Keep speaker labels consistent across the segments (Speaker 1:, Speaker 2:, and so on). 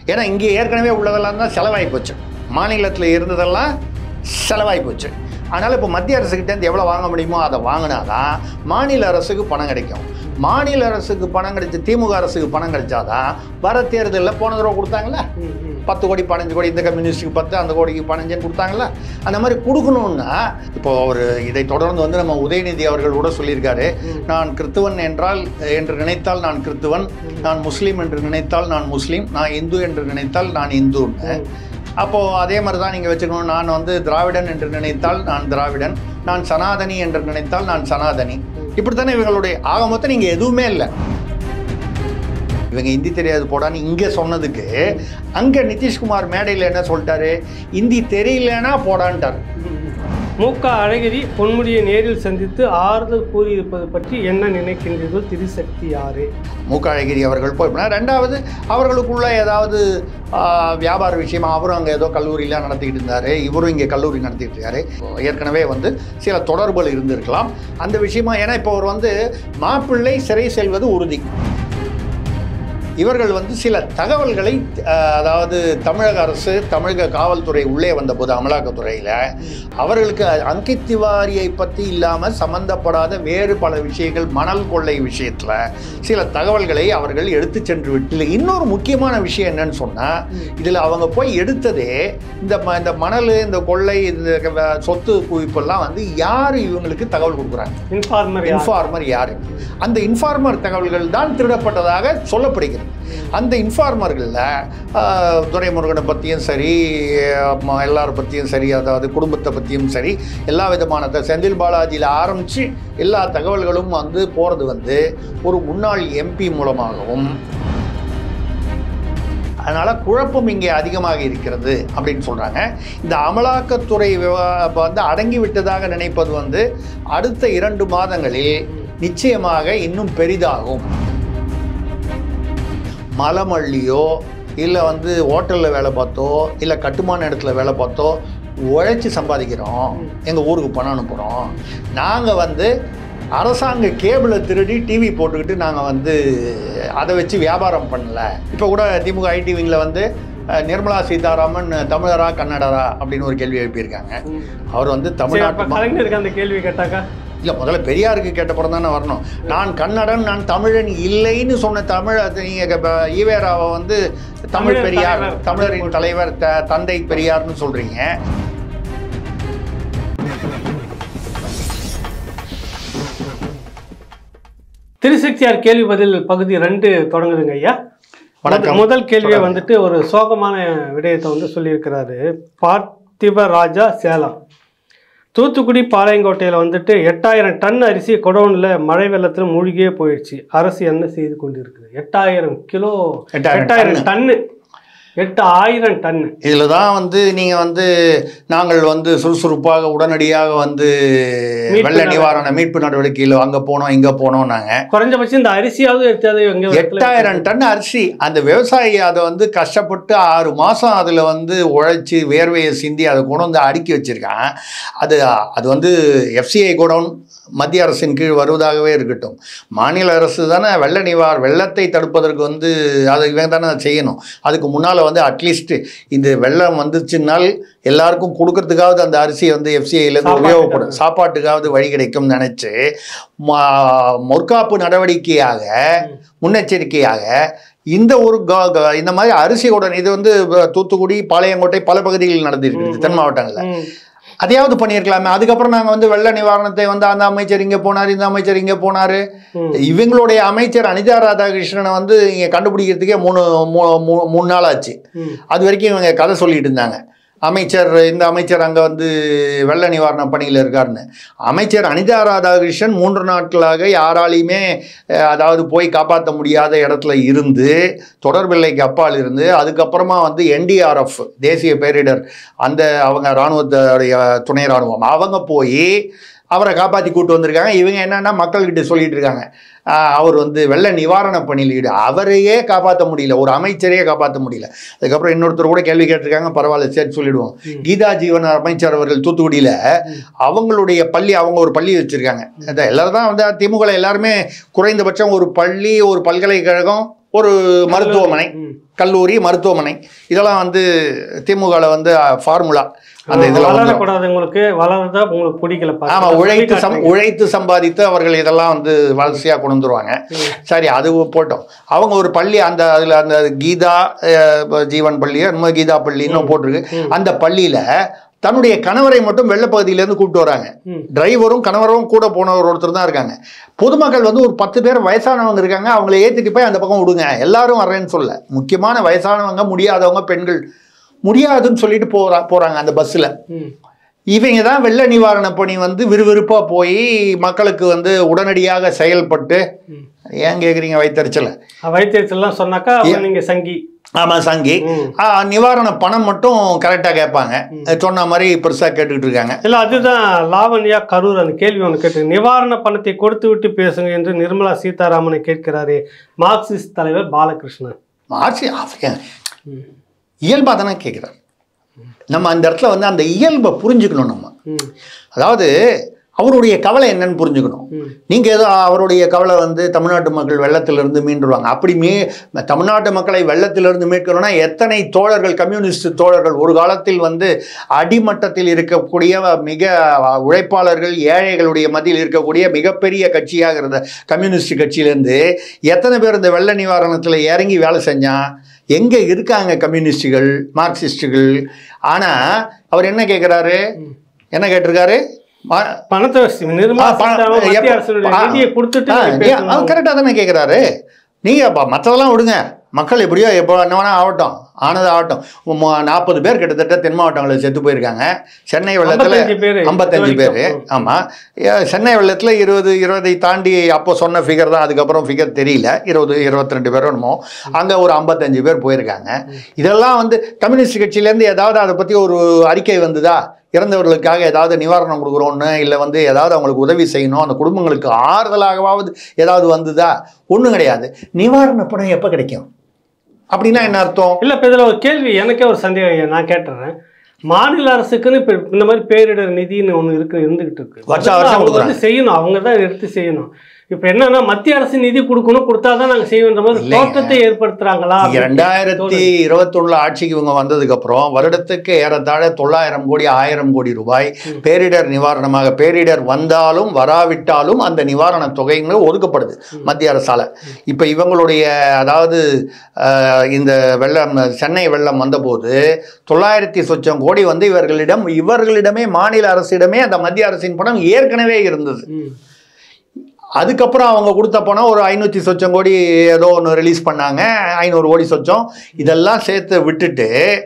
Speaker 1: ஏன்னா இங்கே ஏற்கனவே உள்ளதெல்லாம் தான் செலவாகி போச்சு மாநிலத்தில் இருந்ததெல்லாம் செலவாகி போச்சு அதனால் இப்போ மத்திய அரசுக்கிட்டேருந்து எவ்வளோ வாங்க முடியுமோ அதை வாங்கினாதான் மாநில அரசுக்கு பணம் கிடைக்கும் மாநில அரசுக்கு பணம் கிடைச்சி திமுக அரசுக்கு பணம் கிடைச்சாதான் வர தேர்தலில் போன தடவை கொடுத்தாங்களா
Speaker 2: ம், ம்.
Speaker 1: பத்து கோடி பதினஞ்சு கோடி இந்த கம்யூனிஸ்ட்டுக்கு பத்து அந்த கோடிக்கு பதினஞ்சுன்னு கொடுத்தாங்களா அந்த மாதிரி கொடுக்கணும்னா இப்போ அவர் இதை தொடர்ந்து வந்து நம்ம உதயநிதி அவர்கள் கூட சொல்லியிருக்காரு நான் கிறித்துவன் என்றால் என்று நினைத்தால் நான் கிறித்துவன் நான் முஸ்லீம் என்று நினைத்தால் நான் முஸ்லீம் நான் இந்து என்று நினைத்தால் நான் இந்துன்னு அப்போது அதே மாதிரி தான் நீங்கள் வச்சுக்கணும் நான் வந்து திராவிடன் என்று நினைத்தால் நான் திராவிடன் நான் சனாதனி என்று நினைத்தால் நான் சனாதனி இப்படித்தானே இவங்களுடைய ஆக மொத்தம் நீங்கள் எதுவுமே இல்லை இவங்க ஹிந்தி தெரியாது போடான்னு இங்கே சொன்னதுக்கு அங்கே நிதிஷ்குமார் மேடையில் என்ன சொல்லிட்டாரு ஹிந்தி தெரியலனா போடான்ட்டார்
Speaker 2: மு க அழகிரி பொன்முடியை நேரில் சந்தித்து ஆறுதல் கூறியிருப்பது பற்றி என்ன நினைக்கின்றீர்கள் திருசக்தி யாரு
Speaker 1: மூக்க அழகிரி அவர்கள் போய் ரெண்டாவது அவர்களுக்குள்ள ஏதாவது ஆ, வியாபார விஷயமா அவரும் அங்கே ஏதோ கல்லூரிலாம் நடத்திக்கிட்டு இருந்தார் இவரும் இங்கே கல்லூரி நடத்திட்டு இருக்காரு ஏற்கனவே வந்து சில தொடர்புகள் இருந்திருக்கலாம் அந்த விஷயமா ஏன்னா இப்போ அவர் வந்து மாப்பிள்ளை சிறை செல்வது உறுதி இவர்கள் வந்து சில தகவல்களை அஹ், அதாவது தமிழக அரசு தமிழக காவல்துறை உள்ளே வந்தபோது அமலாக்கத்துறையில் அவர்களுக்கு அங்கித் திவாரியை பற்றி இல்லாமல் சம்பந்தப்படாத வேறு பல விஷயங்கள் மணல் கொள்ளை விஷயத்தில் சில தகவல்களை அவர்கள் எடுத்து சென்று விட்டு இல்லை இன்னொரு முக்கியமான விஷயம் என்னன்னு சொன்னால் இதில் அவங்க போய் எடுத்ததே இந்த ம இந்த மணல் இந்த கொள்ளை இந்த க- சொத்து குவிப்பெல்லாம் வந்து யார் இவங்களுக்கு தகவல் கொடுக்குறாங்க
Speaker 2: இன்ஃபார்மர் யார்
Speaker 1: இன்ஃபார்மர் யாரு அந்த இன்ஃபார்மர் தகவல்கள் தான் திருடப்பட்டதாக சொல்லப்படுகிறது அந்த இன்ஃபார்மர்களில் துரைமுருகனை பற்றியும் சரி ம- எல்லாரை பற்றியும் சரி அதாவது குடும்பத்தை பற்றியும் சரி எல்லா விதமான த- செந்தில் பாலாஜியில் ஆரம்பித்து எல்லா தகவல்களும் வந்து போகிறது வந்து ஒரு முன்னாள் எம்பி மூலமாகவும் அதனால் குழப்பம் இங்கே அதிகமாக இருக்கிறது அப்படின்னு சொல்கிறாங்க இந்த அமலாக்கத்துறை விவா- இப்ப வந்து அடங்கி விட்டதாக நினைப்பது வந்து அடுத்த இரண்டு மாதங்களில் நிச்சயமாக இன்னும் பெரிதாகும் மலமல்லியோ இல்லை வந்து ஹோட்டலில் வேலை பார்த்தோ இல்லை கட்டுமான இடத்துல வேலை பார்த்தோ உழைச்சி சம்பாதிக்கிறோம் எங்கள் ஊருக்கு பணம் அனுப்புகிறோம் நாங்கள் வந்து அரசாங்க கேபிளை திருடி டிவி போட்டுக்கிட்டு நாங்கள் வந்து அதை வச்சு வியாபாரம் பண்ணல இப்போ கூட திமுக ஐடி விங்கில் வந்து அஹ், நிர்மலா சீதாராமன் தமிழரா கன்னடரா அப்படின்னு ஒரு கேள்வி எழுப்பியிருக்காங்க அவர் வந்து
Speaker 2: சரி அப்ப
Speaker 1: தமிழ்நாட்டு ம-
Speaker 2: கலைஞருக்கு அந்த கேள்வி கேட்டாக்கா
Speaker 1: இல்லை முதல்ல பெரியாருக்கு கேட்டப்புறம் தானே வரணும் நான் கன்னடன் நான் தமிழன் இல்லைன்னு சொன்ன தமிழ் அது நீங்க இப்ப ஈவேராவை வந்து தமிழ்
Speaker 2: தமிழர்
Speaker 1: பெரியார்
Speaker 2: தலைவர்.
Speaker 1: தமிழரின் தலைவர் த தந்தை பெரியார்னு சொல்றீங்க
Speaker 2: திருசக்தியார் கேள்வி பதில் பகுதி ரெண்டு தொடங்குதுங்க ஐயா
Speaker 1: வணக்கம்.
Speaker 2: முதல் கேள்வியை
Speaker 1: தொடருங்க.
Speaker 2: வந்துட்டு ஒரு சோகமான விடயத்தை வந்து சொல்லியிருக்கிறாரு பார்த்திப ராஜா சேலம் தூத்துக்குடி பாளையங்கோட்டையில் வந்துட்டு எட்டாயிரம் டன் அரிசி கொடவுனில் மழை வெள்ளத்தில் மூழ்கியே போயிடுச்சு அரசு என்ன செய்து கொண்டிருக்குது எட்டாயிரம் கிலோ
Speaker 1: எட்டாயிரம்
Speaker 2: எட்டாயிரம் டன்னு எட்டு ஆயிரம் டன்னு
Speaker 1: இதில் தான் வந்து நீங்கள் வந்து நாங்கள் வந்து சுறுசுறுப்பாக உடனடியாக வந்து
Speaker 2: மீட்பு
Speaker 1: வெள்ள நிவாரண மீட்பு நடவடிக்கையில் அங்கே போனோம் இங்கே போனோம் நாங்கள்
Speaker 2: குறைஞ்சபட்சம் இந்த அரிசியாவது எடுத்தாது எங்க
Speaker 1: எட்டாயிரம் டன் அரிசி அந்த விவசாயி அதை வந்து கஷ்டப்பட்டு ஆறு மாதம் அதில் வந்து உழைச்சி வேர்வையை சிந்தி அதை கொண்டு வந்து அடுக்கி வச்சிருக்கான் அது அது வந்து எஃப்சிஐ கோடவுன் மத்திய அரசின் கீழ் வருவதாகவே இருக்கட்டும் மாநில அரசு தானே வெள்ள நிவார் வெள்ளத்தை தடுப்பதற்கு வந்து அதை இவங்க தானே செய்யணும் அதுக்கு முன்னால் வந்து அட்லீஸ்ட் இந்த வெள்ளம் வந்துச்சுனால் எல்லாருக்கும் கொடுக்கறதுக்காவது அந்த அரிசியை வந்து எஃப்சிஐலேருந்து
Speaker 2: சாப்பாட்டுக்காக.
Speaker 1: உபயோகப்படும் சாப்பாட்டுக்காவது வழி கிடைக்கும்னு நினச்சி முற்காப்பு நடவடிக்கையாக முன்னெச்சரிக்கையாக இந்த ஒரு க- க- இந்த மாதிரி அரிசியுடன் இது வந்து தூத்துக்குடி பாளையங்கோட்டை பல பகுதிகளில் நடந்திருக்கு தென் மாவட்டங்களில்
Speaker 2: ம்.
Speaker 1: அதையாவது பண்ணியிருக்கலாமே அதுக்கப்புறம் நாங்கள் வந்து வெள்ள நிவாரணத்தை வந்து அந்த அமைச்சர் இங்கே போனார் இந்த அமைச்சர் இங்கே போனார்
Speaker 2: ம்.
Speaker 1: இவங்களுடைய அமைச்சர் அனிதா ராதாகிருஷ்ணனை வந்து இங்கே கண்டுபிடிக்கிறதுக்கே மூணு மூ- மூ- மூணு நாள் ஆச்சு
Speaker 2: ம்.
Speaker 1: அது வரைக்கும் இவங்க கதை சொல்லிட்டு இருந்தாங்க அமைச்சர் இந்த அமைச்சர் அங்கே வந்து வெள்ள நிவாரண பணியில் இருக்காருன்னு அமைச்சர் அனிதா ராதாகிருஷ்ணன் மூன்று நாட்களாக யாராலையுமே அஹ், அதாவது போய் காப்பாற்ற முடியாத இடத்துல இருந்து தொடர்பில்லைக்கு அப்பால் இருந்து அதுக்கப்புறமா வந்து என்டிஆர்எஃப் தேசிய பேரிடர் அந்த அவங்க இராணுவத்துடைய துணை இராணுவம் அவங்க போய் அவரை காப்பாற்றி கூட்டு வந்திருக்காங்க இவங்க என்னன்னா மக்கள்கிட்ட சொல்லிட்டு இருக்காங்க ஆஹ், அவர் வந்து வெள்ள நிவாரண பணியில் ஈடு அவரையே காப்பாற்ற முடியல ஒரு அமைச்சரையே காப்பாற்ற முடியல அதுக்கப்புறம் இன்னொருத்தர் கூட கேள்வி கேட்டிருக்காங்க பரவாயில்ல சரி சொல்லிடுவோம் கீதா ஜீவன் அமைச்சர் அவர்கள் தூத்துக்குடியில் அவங்களுடைய பள்ளி அவங்க ஒரு பள்ளி வச்சுருக்காங்க எல்லாரும் தான் வந்து திமுக எல்லாருமே குறைந்தபட்சம் ஒரு பள்ளி ஒரு பல்கலைக்கழகம் ஒரு மருத்துவமனை
Speaker 2: ம்.
Speaker 1: கல்லூரி மருத்துவமனை இதெல்லாம் வந்து திமுகவில் வந்து ஃபார்முலா அந்த இதில் வந்து
Speaker 2: வளரக்கூடாதவங்களுக்கு வளர்றதா உங்களுக்கு பிடிக்கல பாருங்க.
Speaker 1: ஆமாம் உழைத்து சம்
Speaker 2: காட்டுறீங்க.
Speaker 1: உழைத்து சம்பாதித்து அவர்கள் இதெல்லாம் வந்து வளர்ச்சியாக கொண்டு வந்துருவாங்க சரி அது போட்டோம் அவங்க ஒரு பள்ளி அந்த அதில் அந்த கீதா அஹ், இப்ப ஜீவன் பள்ளி நம்ம கீதா பள்ளின்னு போட்டிருக்கு அந்த பள்ளியில் தன்னுடைய கணவரை மட்டும் வெள்ளப்பகுதியிலேருந்து கூப்பிட்டு வராங்க
Speaker 2: ம்.
Speaker 1: டிரைவரும் கணவரும் கூட போனவர் ஒருத்தர் தான் இருக்காங்க பொதுமக்கள் வந்து ஒரு பத்து பேர் வயசானவங்க இருக்காங்க அவங்கள ஏற்றிட்டு போய் அந்த பக்கம் விடுங்க எல்லாரும் வர்றேன்னு சொல்ல முக்கியமான வயசானவங்க முடியாதவங்க பெண்கள் முடியாதுன்னு சொல்லிட்டு போறா போகிறாங்க அந்த பஸ்ஸில்
Speaker 2: ம்.
Speaker 1: இவங்க தான் வெள்ள நிவாரண பணி வந்து விறுவிறுப்பாக போய் மக்களுக்கு வந்து உடனடியாக செயல்பட்டு
Speaker 2: ம்.
Speaker 1: ஏன் கேட்குறீங்க வைத்தறிச்சல
Speaker 2: வைத்தியத்திலாம் சொன்னாக்கா அவங்க நீங்க சங்கி
Speaker 1: ஆமாம் சங்கி
Speaker 2: ம்.
Speaker 1: ஆ, நிவாரண பணம் மட்டும் கரெக்டாக கேட்பாங்க சொன்ன மாதிரி பெருசாக கேட்டுக்கிட்டு இருக்காங்க
Speaker 2: இல்ல அதுதான் லாவண்யா கரூர் அந்த கேள்வி ஒன்று கேட்டு நிவாரண பணத்தை கொடுத்து விட்டு பேசுங்க என்று நிர்மலா சீதாராமனை கேட்கிறாரே மார்க்சிஸ்ட் தலைவர் பாலகிருஷ்ணன்
Speaker 1: மார்சி இயல்பாக தானே கேட்குறாரு நம்ம அந்த இடத்துல வந்து அந்த இயல்பை புரிஞ்சுக்கணும் நம்ம
Speaker 2: ம்.
Speaker 1: அதாவது அவருடைய கவலை என்னன்னு புரிஞ்சுக்கணும்
Speaker 2: ம்.
Speaker 1: நீங்க ஏதோ அவருடைய கவலை வந்து தமிழ்நாட்டு மக்கள் வெள்ளத்திலிருந்து மீண்டுருவாங்க அப்படி மீ தமிழ்நாட்டு மக்களை வெள்ளத்திலிருந்து மீட்கணும்னா எத்தனை தோழர்கள் கம்யூனிஸ்ட் தோழர்கள் ஒரு காலத்தில் வந்து அடிமட்டத்தில் இருக்கக்கூடிய மிக உழைப்பாளர்கள் ஏழைகளுடைய மத்தியில் இருக்கக்கூடிய மிகப்பெரிய கட்சியாக இருந்த கம்யூனிஸ்ட் கட்சியிலேருந்து எத்தனை பேர் இந்த வெள்ள நிவாரணத்தில் இறங்கி வேலை செஞ்சான் எங்கே இருக்காங்க கம்யூனிஸ்டுகள் மார்க்சிஸ்டுகள் ஆனால் அவர் என்ன கேட்குறாரு என்ன கேட்டிருக்காரு மா-
Speaker 2: பணத்தை நிர்மலா
Speaker 1: ஆ, பணம்
Speaker 2: சீதாராமன் மத்திய
Speaker 1: எப்ப-
Speaker 2: அரசுடைய
Speaker 1: ஆ,
Speaker 2: நிதியை கொடுத்துட்டு
Speaker 1: ஆ,
Speaker 2: நீங்க
Speaker 1: நீ-
Speaker 2: பேசணும்.
Speaker 1: அவர் கரெக்டாக தானே கேட்குறாரு நீங்கள் மற்றதெல்லாம் விடுங்க மக்கள் எப்படியோ எப்போ என்ன வேணா ஆகட்டும் ஆனது ஆகட்டும் நாற்பது பேர் கிட்டத்தட்ட தென் மாவட்டங்களில் செத்து போயிருக்காங்க சென்னை வெள்ளத்தில்
Speaker 2: 55 பேரு.
Speaker 1: ஐம்பத்தஞ்சு
Speaker 2: இது
Speaker 1: பேர்
Speaker 2: வரைக்கும்.
Speaker 1: ஆமாம் சென்னை வெள்ளத்தில் இருபது இருபதை தாண்டி அப்போ சொன்ன ஃபிகர் தான் அதுக்கப்புறம் ஃபிகர் தெரியல இருபது இருபத்தி ரெண்டு பேரும் என்னமோ அங்கே ஒரு ஐம்பத்தஞ்சு பேர் போயிருக்காங்க இதெல்லாம் வந்து கம்யூனிஸ்ட் கட்சியிலேருந்து ஏதாவது அதை பற்றி ஒரு அறிக்கை வந்ததா இறந்தவர்களுக்காக ஏதாவது நிவாரணம் கொடுக்குறோன்னு இல்லை வந்து ஏதாவது அவங்களுக்கு உதவி செய்யணும் அந்த குடும்பங்களுக்கு ஆறுதலாகவாவது ஏதாவது வந்ததா ஒன்றும் கிடையாது நிவாரண பணம் எப்போ கிடைக்கும் அப்படின்னா என்ன அர்த்தம்
Speaker 2: இல்ல இப்ப இதுல ஒரு கேள்வி எனக்கே ஒரு சந்தேகம் ஐயா, நான் கேட்டுறேன் மாநில அரசுக்குன்னு இப்ப இந்த மாதிரி பேரிடர் நிதின்னு ஒண்ணு இருக்கு இருந்துகிட்டு இருக்கு
Speaker 1: வருஷம் வருஷம்
Speaker 2: அவங்க
Speaker 1: கொடுக்குறாங்க.
Speaker 2: வந்து செய்யணும் அவங்க தான் எடுத்து செய்யணும் இப்ப என்னன்னா மத்திய அரசு நிதி கொடுக்கணும் கொடுத்தாதான் நாங்க செய்வோன்ற மாதிரி
Speaker 1: இல்லைங்க.
Speaker 2: தோற்றத்தை ஏற்படுத்துறாங்களா
Speaker 1: ரெண்டாயிரத்தி இருபத்தொன்னுல ஆட்சிக்கு இவங்க வந்ததுக்கு அப்புறம் வருடத்துக்கு ஏறத்தாழ தொள்ளாயிரம் கோடி ஆயிரம் கோடி ரூபாய் பேரிடர் நிவாரணமாக பேரிடர் வந்தாலும் வராவிட்டாலும் அந்த நிவாரண தொகைங்கிறது ஒதுக்கப்படுது மத்திய அரசால இப்போ இவங்களுடைய அதாவது அஹ், இந்த வெள்ளம் சென்னை வெள்ளம் வந்தபோது தொள்ளாயிரத்தி சொச்சம் கோடி வந்து இவர்களிடம் இவர்களிடமே மாநில அரசிடமே அந்த மத்திய அரசின் பணம் ஏற்கனவே இருந்தது
Speaker 2: ம்.
Speaker 1: அதுக்கப்புறம் அவங்க கொடுத்த பணம் ஒரு ஐநூற்றி சொச்சம் கோடி ஏதோ ஒன்று ரிலீஸ் பண்ணாங்க ஐநூறு கோடி சொச்சம் இதெல்லாம் சேர்த்து விட்டுட்டு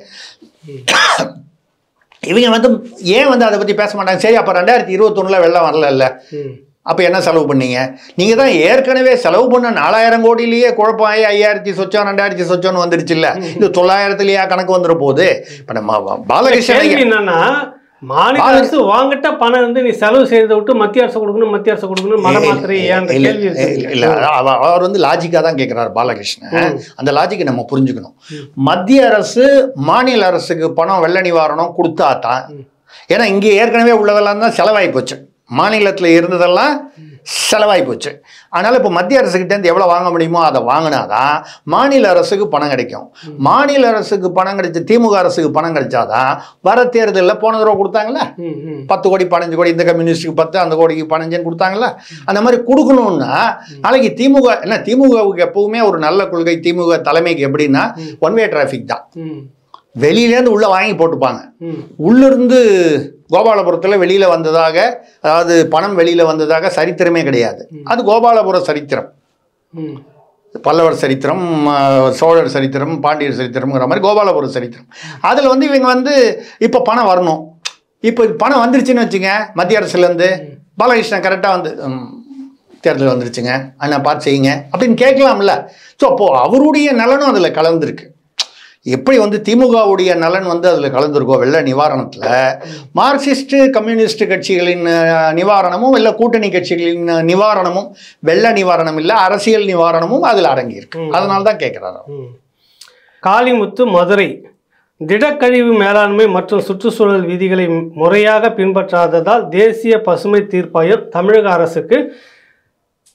Speaker 1: இவங்க வந்து ஏன் வந்து அதை பற்றி பேச மாட்டாங்க சரி அப்போ ரெண்டாயிரத்தி இருபத்தொன்னில் வெள்ளம் வரல
Speaker 2: ம்.
Speaker 1: அப்போ என்ன செலவு பண்ணீங்க நீங்கள் தான் ஏற்கனவே செலவு பண்ண நாலாயிரம் கோடியிலேயே குழப்பாயி ஐயாயிரத்தி சொச்சம் ரெண்டாயிரத்தி சொச்சம்னு வந்துடுச்சுல்ல இது தொள்ளாயிரத்துலேயே கணக்கு வந்துட போகுது இப்போ நம்ம பாலகிருஷ்ணன்
Speaker 2: கேள்வி என்னன்னா மாநில
Speaker 1: பால-
Speaker 2: அரசு வாங்கிட்ட பணம் வந்து நீ செலவு செய்யறதை விட்டு மத்திய அரசு கொடுக்கணும் மத்திய அரசு கொடுக்கணும் மட மாத்திரை ஏன்
Speaker 1: இல்ல,
Speaker 2: கேள்வி
Speaker 1: இல்ல,
Speaker 2: இருக்கு
Speaker 1: இல்ல, அவ- அவர் வந்து லாஜிக்காக தான் கேட்குறாரு பாலகிருஷ்ணன் அந்த லாஜிக்கை நம்ம புரிஞ்சுக்கணும் மத்திய அரசு மாநில அரசுக்கு பணம் வெள்ள நிவாரணம் கொடுத்தா தான் ஏன்னா இங்கே ஏற்கனவே உள்ளதெல்லாம் தான் செலவாகி போச்சு மாநிலத்தில் இருந்ததெல்லாம் செலவாகி போச்சு அதனால் இப்போ மத்திய அரசுக்கிட்டேருந்து எவ்வளோ வாங்க முடியுமோ அதை வாங்கினாதான் மாநில அரசுக்கு பணம் கிடைக்கும் மாநில அரசுக்கு பணம் கிடைச்ச திமுக அரசுக்கு பணம் கிடைச்சாதான் வர தேர்தலில் போன தடவை கொடுத்தாங்களே
Speaker 2: ம், ம்.
Speaker 1: பத்து கோடி பதினஞ்சு கோடி இந்த கம்யூனிஸ்டுக்கு பத்து அந்த கோடிக்கு பதினஞ்சுன்னு கொடுத்தாங்களா அந்த மாதிரி கொடுக்கணும்னா நாளைக்கு திமுக என்ன திமுகவுக்கு எப்பவுமே ஒரு நல்ல கொள்கை திமுக தலைமைக்கு எப்படின்னா ஒன் வே டிராஃபிக் தான்
Speaker 2: ம்,
Speaker 1: வெளியிலேருந்து உள்ளே வாங்கி போட்டுப்பாங்க
Speaker 2: ம்.
Speaker 1: உள்ளிருந்து கோபாலபுரத்தில் வெளியில் வந்ததாக அதாவது பணம் வெளியில் வந்ததாக சரித்திரமே கிடையாது அது கோபாலபுர சரித்திரம்
Speaker 2: ம்.
Speaker 1: பல்லவர் சரித்திரம் அஹ், சோழர் சரித்திரம் பாண்டியர் சரித்திரம்ங்கிற மாதிரி கோபாலபுர சரித்திரம் அதில் வந்து இவங்க வந்து இப்போ பணம் வரணும் இப்போ பணம் வந்துருச்சுன்னு வச்சுங்க மத்திய அரசுலேருந்து பாலகிருஷ்ணன் கரெக்டாக வந்து ம், தேர்தல் வந்துருச்சுங்க அண்ணா பார்த்து செய்யுங்க அப்படின்னு கேட்கலாம்ல ஸோ அப்போது அவருடைய நலனும் அதில் கலந்துருக்கு எப்படி வந்து திமுகவுடைய நலன் வந்து அதில் கலந்துருக்கோ வெள்ள நிவாரணத்தில் மார்க்சிஸ்ட் கம்யூனிஸ்ட் கட்சிகளின் அஹ், நிவாரணமும் இல்லை கூட்டணி கட்சிகளின் அஹ், நிவாரணமும் வெள்ள நிவாரணம் இல்லை அரசியல் நிவாரணமும் அதில் அடங்கியிருக்கு அதனால தான் கேட்குறாரு
Speaker 2: ம். காளிமுத்து மதுரை திடக்கழிவு மேலாண்மை மற்றும் சுற்றுச்சூழல் விதிகளை முறையாக பின்பற்றாததால் தேசிய பசுமை தீர்ப்பாயம் தமிழக அரசுக்கு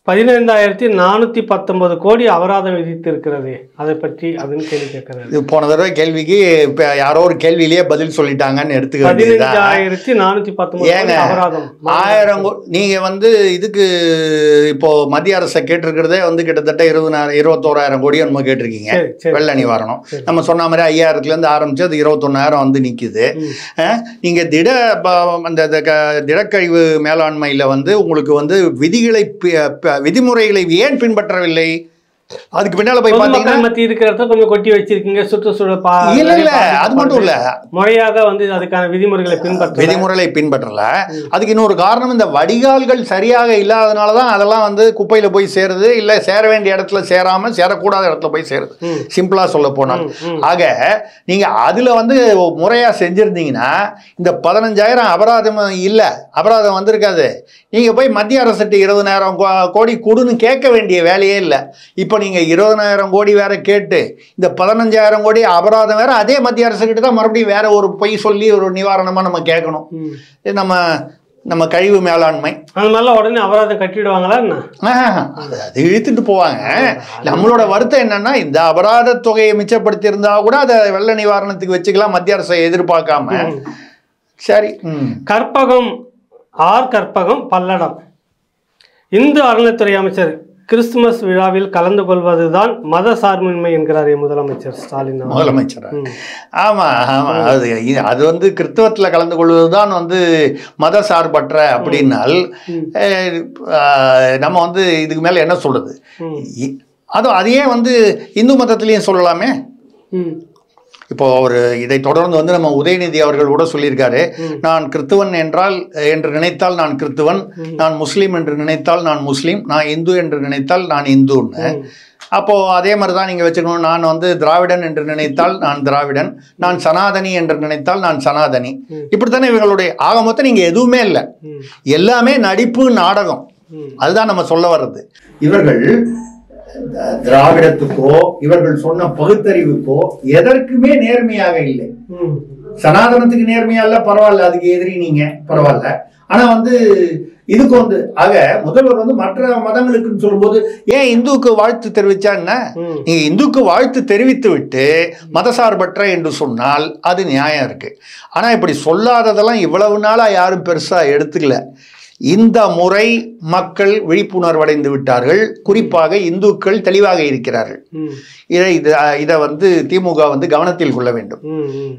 Speaker 2: பதினைந்தாயிரத்தி நானூற்றி பத்தொன்பது கோடி அபராதம் விதித்திருக்கிறது அதை பற்றி அப்படின்னு கேள்வி கேட்கிறாரு
Speaker 1: இது போன தடவை கேள்விக்கு இப்போ யாரோ ஒரு கேள்வியிலேயே பதில் சொல்லிட்டாங்கன்னு எடுத்துக்க வேண்டியதுதான்
Speaker 2: பதினைஞ்சாயிரத்தி நானூற்றி பத்தொன்பது
Speaker 1: ஏங்க
Speaker 2: கோடி அபராதம்
Speaker 1: ஆயிரம் கோ- நீங்க வந்து இதுக்கு இப்போ மத்திய அரசை கேட்டிருக்கிறதே வந்து கிட்டத்தட்ட இருபதாயிரம் இருபத்தோராயிரம் கோடி நம்ம கேட்டிருக்கீங்க
Speaker 2: சரி சரி
Speaker 1: வெள்ள நிவாரணம் நம்ம சொன்ன மாதிரி ஐயாயிரத்துல இருந்து ஆரம்பிச்சு அது இருபத்தொன்னாயிரம் வந்து நிக்குது
Speaker 2: ம்.
Speaker 1: அஹ், நீங்க திட ப- அந்த இந்த க- திடக்கழிவு மேலாண்மையில வந்து உங்களுக்கு வந்து விதிகளை பி- ப- விதிமுறைகளை ஏன் பின்பற்றவில்லை அதுக்கு பின்னால போய் பாத்தீங்கன்னா
Speaker 2: பொதுமக்கள் மத்திய இருக்கிற இடத்த கொஞ்சம் கொட்டி வச்சிருக்கீங்க சுற்றுச்சூழல் பா
Speaker 1: இல்ல இல்ல அது மட்டும் இல்ல
Speaker 2: முறையாக வந்து அதுக்கான விதிமுறைகளை பின்பற்ற
Speaker 1: விதிமுறைகளை பின்பற்றல அதுக்கு இன்னொரு காரணம் இந்த வடிகால்கள் சரியாக இல்லாதனால தான் அதெல்லாம் வந்து குப்பையில போய் சேருது இல்ல சேர வேண்டிய இடத்துல சேராம சேரக்கூடாத இடத்துல போய் சேருது
Speaker 2: ம்.
Speaker 1: சிம்பிளா சொல்ல போனால்
Speaker 2: ம், ம்.
Speaker 1: ஆக நீங்க அதுல வந்து முறையா செஞ்சிருந்தீங்கன்னா இந்த பதினஞ்சாயிரம் அபராதம் இல்ல அபராதம் வந்திருக்காது நீங்க போய் மத்திய அரசுட்டு இருபதனாயிரம் கோடி கொடுன்னு கேட்க வேண்டிய வேலையே இல்லை இப்போ நீங்க இருபதனாயிரம் கோடி வேற கேட்டு இந்த பதினஞ்சாயிரம் கோடி அபராதம் வேற அதே மத்திய அரசுக்கிட்ட தான் மறுபடியும் வேற ஒரு பொய் சொல்லி ஒரு நிவாரணமா நம்ம கேட்கணும்
Speaker 2: ம்.
Speaker 1: இது நம்ம நம்ம கழிவு மேலாண்மை
Speaker 2: அந்த மாதிரிலாம் உடனே அபராதம் கட்டிடுவாங்களா என்ன
Speaker 1: ஆஹ், அது அது இழுத்துட்டு போவாங்க நம்மளோட வருத்தம் என்னன்னா இந்த அபராத தொகையை மிச்சப்படுத்தி இருந்தா கூட அதை வெள்ள நிவாரணத்துக்கு வச்சுக்கலாம் மத்திய அரசை எதிர்பார்க்காம
Speaker 2: ம்.
Speaker 1: சரி ம்.
Speaker 2: கற்பகம் ஆர் கற்பகம் பல்லடம் இந்து அறநிலைத்துறை அமைச்சர் கிறிஸ்துமஸ் விழாவில் கலந்து கொள்வதுதான் மத சார்பின்மை என்கிறார் முதலமைச்சர் ஸ்டாலின் அவர்கள்.
Speaker 1: முதலமைச்சர்
Speaker 2: ம்.
Speaker 1: ஆமா ஆமா அது இ- அது வந்து கிறிஸ்தவத்துல கலந்து கொள்வதுதான் வந்து மத சார்பற்ற அப்படின்னால்
Speaker 2: ம்.
Speaker 1: அஹ், ஆஹ், நம்ம வந்து இதுக்கு மேல என்ன சொல்றது
Speaker 2: ம்.
Speaker 1: இ- அதுவும் அதையே வந்து இந்து மதத்திலையும் சொல்லலாமே
Speaker 2: ம்.
Speaker 1: இப்போ ஒரு இதை தொடர்ந்து வந்து நம்ம உதயநிதி அவர்கள் கூட சொல்லியிருக்காரு நான் கிறிஸ்துவன் என்றால் என்று நினைத்தால் நான் கிறிஸ்துவன் நான் முஸ்லீம் என்று நினைத்தால் நான் முஸ்லீம் நான் இந்து என்று நினைத்தால் நான் இந்துன்னு
Speaker 2: ம்.
Speaker 1: அப்போ அதே மாதிரி தான் நீங்க வச்சுக்கணும் நான் வந்து திராவிடன் என்று நினைத்தால் நான் திராவிடன் நான் சனாதனி என்று நினைத்தால் நான் சனாதனி இப்படித்தானே இவங்களுடைய ஆக மொத்தம் நீங்க எதுவுமே இல்லை
Speaker 2: ம்.
Speaker 1: எல்லாமே நடிப்பு நாடகம்
Speaker 2: ம்.
Speaker 1: அதுதான் நம்ம சொல்ல வர்றது இவர்கள் த- திராவிடத்துக்கோ இவர்கள் சொன்ன பகுத்தறிவுக்கோ எதற்குமே நேர்மையாக இல்லை
Speaker 2: ம்.
Speaker 1: சனாதனத்துக்கு நேர்மையா இல்ல பரவாயில்ல அதுக்கு எதிரி நீங்க பரவாயில்ல ஆனா வந்து இதுக்கு வந்து ஆக முதல்வர் வந்து மற்ற மதங்களுக்குன்னு சொல்லும்போது ஏன் இந்துவுக்கு வாழ்த்து தெரிவிச்சா என்ன
Speaker 2: ம்.
Speaker 1: நீங்க இந்துக்கு வாழ்த்து தெரிவித்து விட்டு மதசார்பற்ற என்று சொன்னால் அது நியாயம் இருக்கு ஆனா இப்படி சொல்லாததெல்லாம் இவ்வளவு நாளா யாரும் பெருசா எடுத்துக்கல இந்த முறை மக்கள் விழிப்புணர்வடைந்து விட்டார்கள் குறிப்பாக இந்துக்கள் தெளிவாக இருக்கிறார்கள்
Speaker 2: ம்.
Speaker 1: இதை இது இதை வந்து திமுக வந்து கவனத்தில் கொள்ள வேண்டும்
Speaker 2: ம். ம்.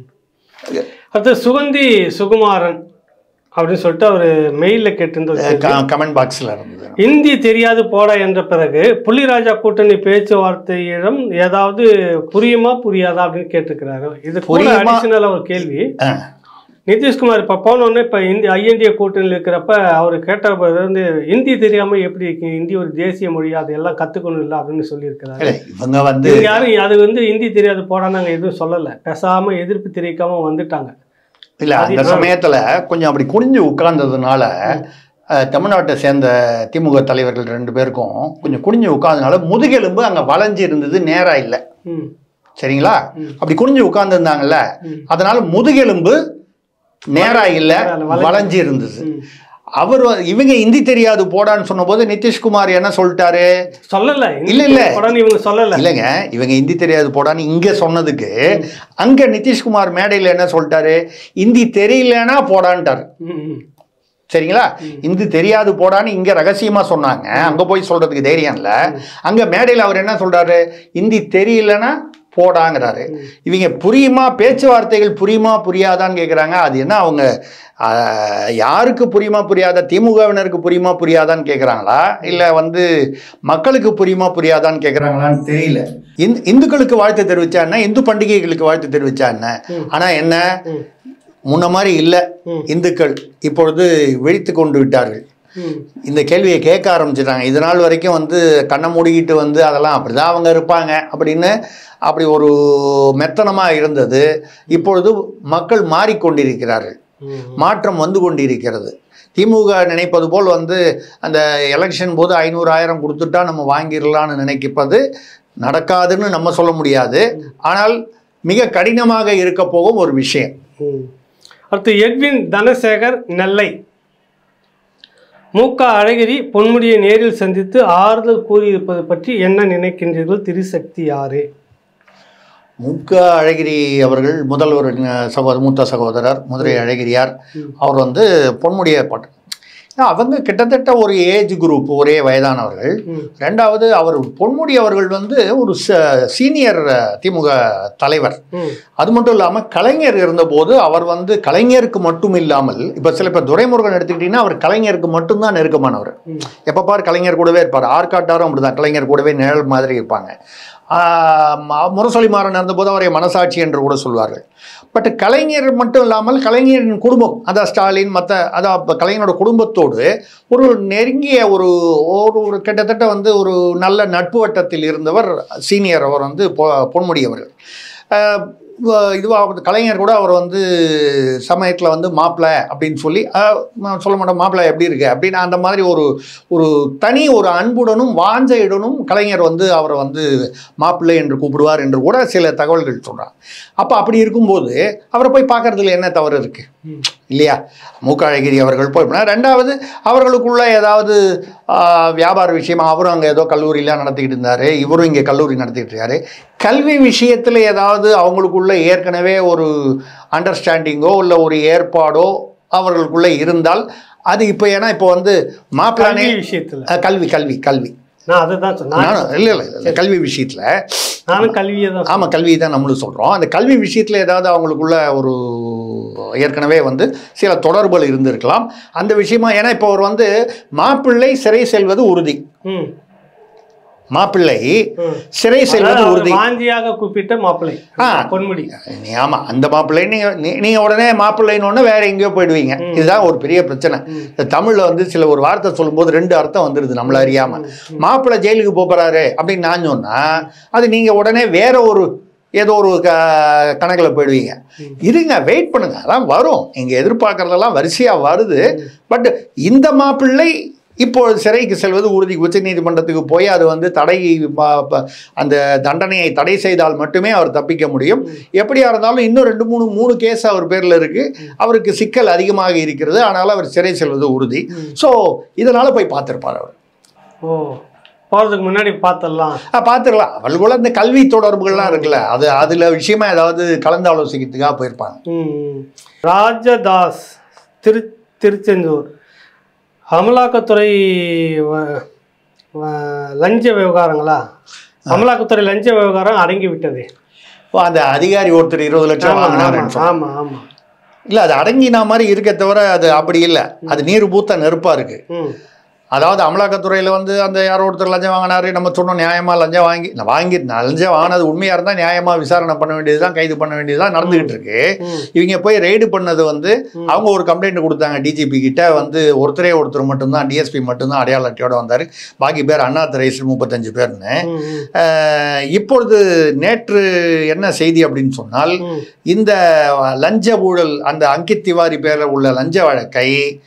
Speaker 2: அடுத்து சுகந்தி சுகுமாரன் அப்படின்னு சொல்லிட்டு அவர் மெயிலில் கேட்டிருந்த ஒரு கேள்வி.
Speaker 1: கமெண்ட் பாக்ஸ்ல இருந்தது
Speaker 2: இந்தி தெரியாது போடா என்ற பிறகு புள்ளிராஜா கூட்டணி பேச்சுவார்த்தையிடம் ஏதாவது புரியுமா புரியாதா அப்படின்னு கேட்டிருக்கிறாரு இது கூட
Speaker 1: புரியுமா?
Speaker 2: அடிஷனலா ஒரு கேள்வி
Speaker 1: ஆ,
Speaker 2: நிதிஷ்குமார் இப்போ போனோடனே இப்போ இந்தி ஐஎன்டிஏ கூட்டணியில் இருக்கிறப்ப அவர் கேட்ட வந்து இந்தி தெரியாம எப்படி இருக்கு இந்தி ஒரு தேசிய மொழி அதெல்லாம் கத்துக்கணும் இல்லை அப்படின்னு சொல்லியிருக்கிறாரு
Speaker 1: இல்ல, இவங்க வந்து
Speaker 2: இது யாரும் அது வந்து இந்தி தெரியாது போடா நாங்க எதுவும் சொல்லலை பேசாம எதிர்ப்பு தெரிவிக்காம வந்துட்டாங்க
Speaker 1: இல்ல அந்த சமயத்துல கொஞ்சம் அப்படி குனிஞ்சு உட்கார்ந்ததுனால அஹ், தமிழ்நாட்டை சேர்ந்த திமுக தலைவர்கள் ரெண்டு பேருக்கும் கொஞ்சம் குனிஞ்சு உட்கார்ந்ததுனால முதுகெலும்பு அங்க வளைஞ்சு இருந்தது நேரா இல்லை
Speaker 2: ம்
Speaker 1: சரிங்களா அப்படி குனிஞ்சு உட்கார்ந்து இருந்தாங்கல்ல
Speaker 2: ம்.
Speaker 1: அதனால முதுகெலும்பு நேரா இல்ல
Speaker 2: நேரா இல்ல,
Speaker 1: வளைஞ்சு இருந்தது
Speaker 2: ம்.
Speaker 1: அவர் வ- இவங்க இந்தி தெரியாது போடான்னு சொன்னபோது நிதிஷ்குமார் என்ன சொல்லிட்டாரு
Speaker 2: சொல்லல
Speaker 1: இல்ல, இல்ல.
Speaker 2: உடனே இவங்க சொல்லல
Speaker 1: இல்லைங்க இவங்க இந்தி தெரியாது போடான்னு இங்க சொன்னதுக்கு அங்க நிதிஷ்குமார் மேடையில என்ன சொல்லிட்டாரு இந்தி தெரியலனா போடான்ட்டாரு
Speaker 2: ம், ம்.
Speaker 1: சரிங்களா இந்தி தெரியாது போடான்னு இங்க ரகசியமா சொன்னாங்க அங்க போய் சொல்றதுக்கு தைரியம் இல்ல அங்க மேடையில் அவர் என்ன சொல்றாரு இந்தி தெரியலனா போடாங்கிறாரு இவங்க புரியுமா பேச்சுவார்த்தைகள் புரியுமா புரியாதான்னு கேக்குறாங்க அது என்ன அவங்க ஆஹ், யாருக்கு புரியுமா புரியாதா திமுகவினருக்கு புரியுமா புரியாதான்னு கேக்குறாங்களா இல்ல வந்து மக்களுக்கு புரியுமா புரியாதான்னு கேக்குறாங்களான்னு தெரியல இந்து இந்துக்களுக்கு வாழ்த்து தெரிவிச்சா என்ன இந்து பண்டிகைகளுக்கு வாழ்த்து தெரிவிச்சா என்ன ஆனா என்ன
Speaker 2: ம்.
Speaker 1: முன்ன மாதிரி இல்லை
Speaker 2: ம்.
Speaker 1: இந்துக்கள் இப்பொழுது விழித்து கொண்டு விட்டார்கள்
Speaker 2: ம்.
Speaker 1: இந்த கேள்வியை கேட்க ஆரம்பிச்சிட்டாங்க இது நாள் வரைக்கும் வந்து கண்ணை மூடிக்கிட்டு வந்து அதெல்லாம் அப்படிதான் அவங்க இருப்பாங்க அப்படின்னு அப்படி ஒரு மெத்தனமாக இருந்தது இப்பொழுது மக்கள் மாறிக்கொண்டிருக்கிறார்கள்
Speaker 2: ம்.
Speaker 1: மாற்றம் வந்து கொண்டிருக்கிறது திமுக நினைப்பது போல் வந்து அந்த எலெக்ஷன் போது ஐநூறு ஆயிரம் கொடுத்துட்டா நம்ம வாங்கிடலாம்னு நினைப்பது நடக்காதுன்னு நம்ம சொல்ல முடியாது ஆனால் மிக கடினமாக இருக்க போகும் ஒரு விஷயம்
Speaker 2: ம். அடுத்து எட்வின் தனசேகர் நெல்லை மூகா அழகிரி பொன்முடியை நேரில் சந்தித்து ஆறுதல் கூறியிருப்பது பற்றி என்ன நினைக்கின்றீர்கள் திருசக்தி யாரு
Speaker 1: முக அழகிரி அவர்கள் முதல்வரின் சகோ மூத்த சகோதரர் மதுரை அழகிரியார் அவர் வந்து பொன்முடிய பாட்டு அவங்க கிட்டத்தட்ட ஒரு ஏஜ் குரூப் ஒரே வயதானவர்கள்
Speaker 2: ம்.
Speaker 1: ரெண்டாவது அவர் பொன்முடி அவர்கள் வந்து ஒரு சீனியர் திமுக தலைவர்
Speaker 2: ம்
Speaker 1: அது மட்டும் இல்லாமல் கலைஞர் இருந்தபோது அவர் வந்து கலைஞருக்கு மட்டும் இல்லாமல் இப்போ சில இப்போ துரைமுருகன் எடுத்துக்கிட்டிங்கன்னா அவர் கலைஞருக்கு மட்டும்தான் நெருக்கமானவர்
Speaker 2: ம்.
Speaker 1: எப்போ பார் கலைஞர் கூடவே இருப்பார் ஆர்காட்டாரும் அப்படிதான் கலைஞர் கூடவே நிழல் மாதிரி இருப்பாங்க ஆஹ் ம- முரசொலி மாறன் இருந்தபோது அவரை மனசாட்சி என்று கூட சொல்வார்கள் பட் கலைஞர் மட்டும் இல்லாமல் கலைஞரின் குடும்பம் அதான் ஸ்டாலின் மற்ற அதான் அப்ப கலைஞரோட குடும்பத்தோடு ஒரு நெருங்கிய ஒரு ஒரு ஒரு கிட்டத்தட்ட வந்து ஒரு நல்ல நட்பு வட்டத்தில் இருந்தவர் சீனியர் அவர் வந்து பொ- பொன்முடி அவர்கள் ஆஹ் வ- இதுவாக வந்து கலைஞர் கூட அவர் வந்து சமயத்தில் வந்து மாப்பிள்ளை அப்படின்னு சொல்லி ஆஹ் நான் சொல்ல மாட்டேன் மாப்பிள்ளை எப்படி இருக்கு அப்படின்னு அந்த மாதிரி ஒரு ஒரு தனி ஒரு அன்புடனும் வாஞ்சையுடனும் கலைஞர் வந்து அவரை வந்து மாப்பிள்ளை என்று கூப்பிடுவார் என்று கூட சில தகவல்கள் சொல்கிறாங்க அப்போ அப்படி இருக்கும்போது அவரை போய் பார்க்கறதுல என்ன தவறு இருக்குது
Speaker 2: ம்.
Speaker 1: இல்லையா மூக்க அழகிரி அவர்கள் போய் பண்ணார். ரெண்டாவது அவர்களுக்குள்ள ஏதாவது ஆஹ், வியாபார விஷயமா அவரும் அங்கே ஏதோ கல்லூரியெலாம் நடத்திக்கிட்டு இருந்தார் இவரும் இங்கே கல்லூரி நடத்திக்கிட்டு இருக்காரு கல்வி விஷயத்தில் ஏதாவது அவங்களுக்குள்ள ஏற்கனவே ஒரு அண்டர்ஸ்டாண்டிங்கோ இல்லை ஒரு ஏற்பாடோ அவர்களுக்குள்ள இருந்தால் அது இப்போ ஏன்னா இப்போ வந்து மாப்பிளானே
Speaker 2: கல்வி விஷயத்துல
Speaker 1: அஹ், கல்வி கல்வி கல்வி
Speaker 2: நான் அதை தான் சொன்னேன்
Speaker 1: நானும் இல்லை இல்லை இல்லை கல்வி விஷயத்தில்
Speaker 2: நானும் கல்வியை தான் சொன்னேன்.
Speaker 1: ஆமாம் கல்வி தான் நம்மளும் சொல்கிறோம் அந்த கல்வி விஷயத்தில் ஏதாவது அவங்களுக்குள்ள ஒரு ஏற்கனவே வந்து சில தொடர்புகள் இருந்திருக்கலாம் அந்த விஷயமா ஏன்னா இப்போ அவர் வந்து மாப்பிள்ளை சிறை செல்வது உறுதி
Speaker 2: ம்
Speaker 1: மாப்பிள்ளை
Speaker 2: ம்.
Speaker 1: சிறை செல்வது
Speaker 2: அதாவது அவர்
Speaker 1: உறுதி
Speaker 2: வாஞ்சியாக கூப்பிட்ட மாப்பிள்ளை
Speaker 1: ஆ. பொன்முடி ஆமாம் அந்த மாப்பிள்ளை நீங்கள் நீங்கள் உடனே மாப்பிள்ளைன்னு ஒன்று வேற எங்கேயோ போயிடுவீங்க இதுதான் ஒரு பெரிய பிரச்சனை இந்த தமிழில் வந்து சில ஒரு வார்த்தை சொல்லும்போது ரெண்டு அர்த்தம் வந்துடுது நம்மள அறியாமல் மாப்பிள்ளை ஜெயிலுக்கு போகிறாரு அப்படின்னு நான் சொன்னால் அது நீங்கள் உடனே வேற ஒரு ஏதோ ஒரு க கணக்கில் போயிடுவீங்க இருங்க வெயிட் பண்ணுங்க அதான் வரும் நீங்கள் எதிர்பார்க்குறதெல்லாம் வரிசையாக வருது பட் இந்த மாப்பிள்ளை இப்போ சிறைக்கு செல்வது உறுதி உச்சநீதிமன்றத்துக்கு போய் அது வந்து தடை ம- ப- அந்த தண்டனையை தடை செய்தால் மட்டுமே அவர் தப்பிக்க முடியும் எப்படியா இருந்தாலும் இன்னும் ரெண்டு மூணு மூணு கேஸ் அவர் பேரில் இருக்கு அவருக்கு சிக்கல் அதிகமாக இருக்கிறது ஆனால் அவர் சிறை செல்வது உறுதி ஸோ இதனால போய் பார்த்துருப்பார் அவர்
Speaker 2: ஓ போகிறதுக்கு முன்னாடி பார்த்துடலாம்
Speaker 1: ஆ பார்த்துக்கலாம் அவள் கூட இந்த கல்வி தொடர்புகள்லாம் இருக்குல்ல அது அதில் விஷயமா ஏதாவது கலந்து ஆலோசிக்கிறதுக்காக போயிருப்பாங்க
Speaker 2: ம். ராஜதாஸ் திரு திருச்செந்தூர் அமலாக்கத்துறை வ- வ- லஞ்ச விவகாரங்களா அமலாக்கத்துறை லஞ்ச விவகாரம் அடங்கி விட்டது
Speaker 1: ஓ, அந்த அதிகாரி ஒருத்தர் இருபது லட்சம்
Speaker 2: ஆமா
Speaker 1: வாங்கினாருன்னு
Speaker 2: ஆமா ஆமா ஆமா
Speaker 1: இல்லை அது அடங்கினா மாதிரி இருக்க தவிர அது அப்படி இல்லை அது நீர் பூத்த நெருப்பாக இருக்கு
Speaker 2: ம்
Speaker 1: அதாவது அமலாக்கத்துறையில் வந்து அந்த யாரோ ஒருத்தர் லஞ்சம் வாங்கினாரு நம்ம சொன்னோம் நியாயமாக லஞ்சம் வாங்கி நான் வாங்கி நான் லஞ்சம் வாங்கினது உண்மையாக இருந்தால் நியாயமாக விசாரணை பண்ண வேண்டியது தான் கைது பண்ண வேண்டியது தான் நடந்துகிட்டு இருக்கு
Speaker 2: ம்.
Speaker 1: இவங்க போய் ரெய்டு பண்ணது வந்து அவங்க ஒரு கம்ப்ளைண்ட் கொடுத்தாங்க டிஜிபி கிட்ட வந்து ஒருத்தரே ஒருத்தர் மட்டும்தான் டிஎஸ்பி மட்டும்தான் அடையாள அட்டையோட வந்தார் பாக்கி பேர் அண்ணா திரைசில் முப்பத்தஞ்சு பேர்னு
Speaker 2: ம், ம்,
Speaker 1: அஹ், இப்பொழுது நேற்று என்ன செய்தி அப்படின்னு சொன்னால்
Speaker 2: ம்.
Speaker 1: இந்த லஞ்ச ஊழல் அந்த அங்கித் திவாரி பேரில் உள்ள லஞ்ச வழக்கை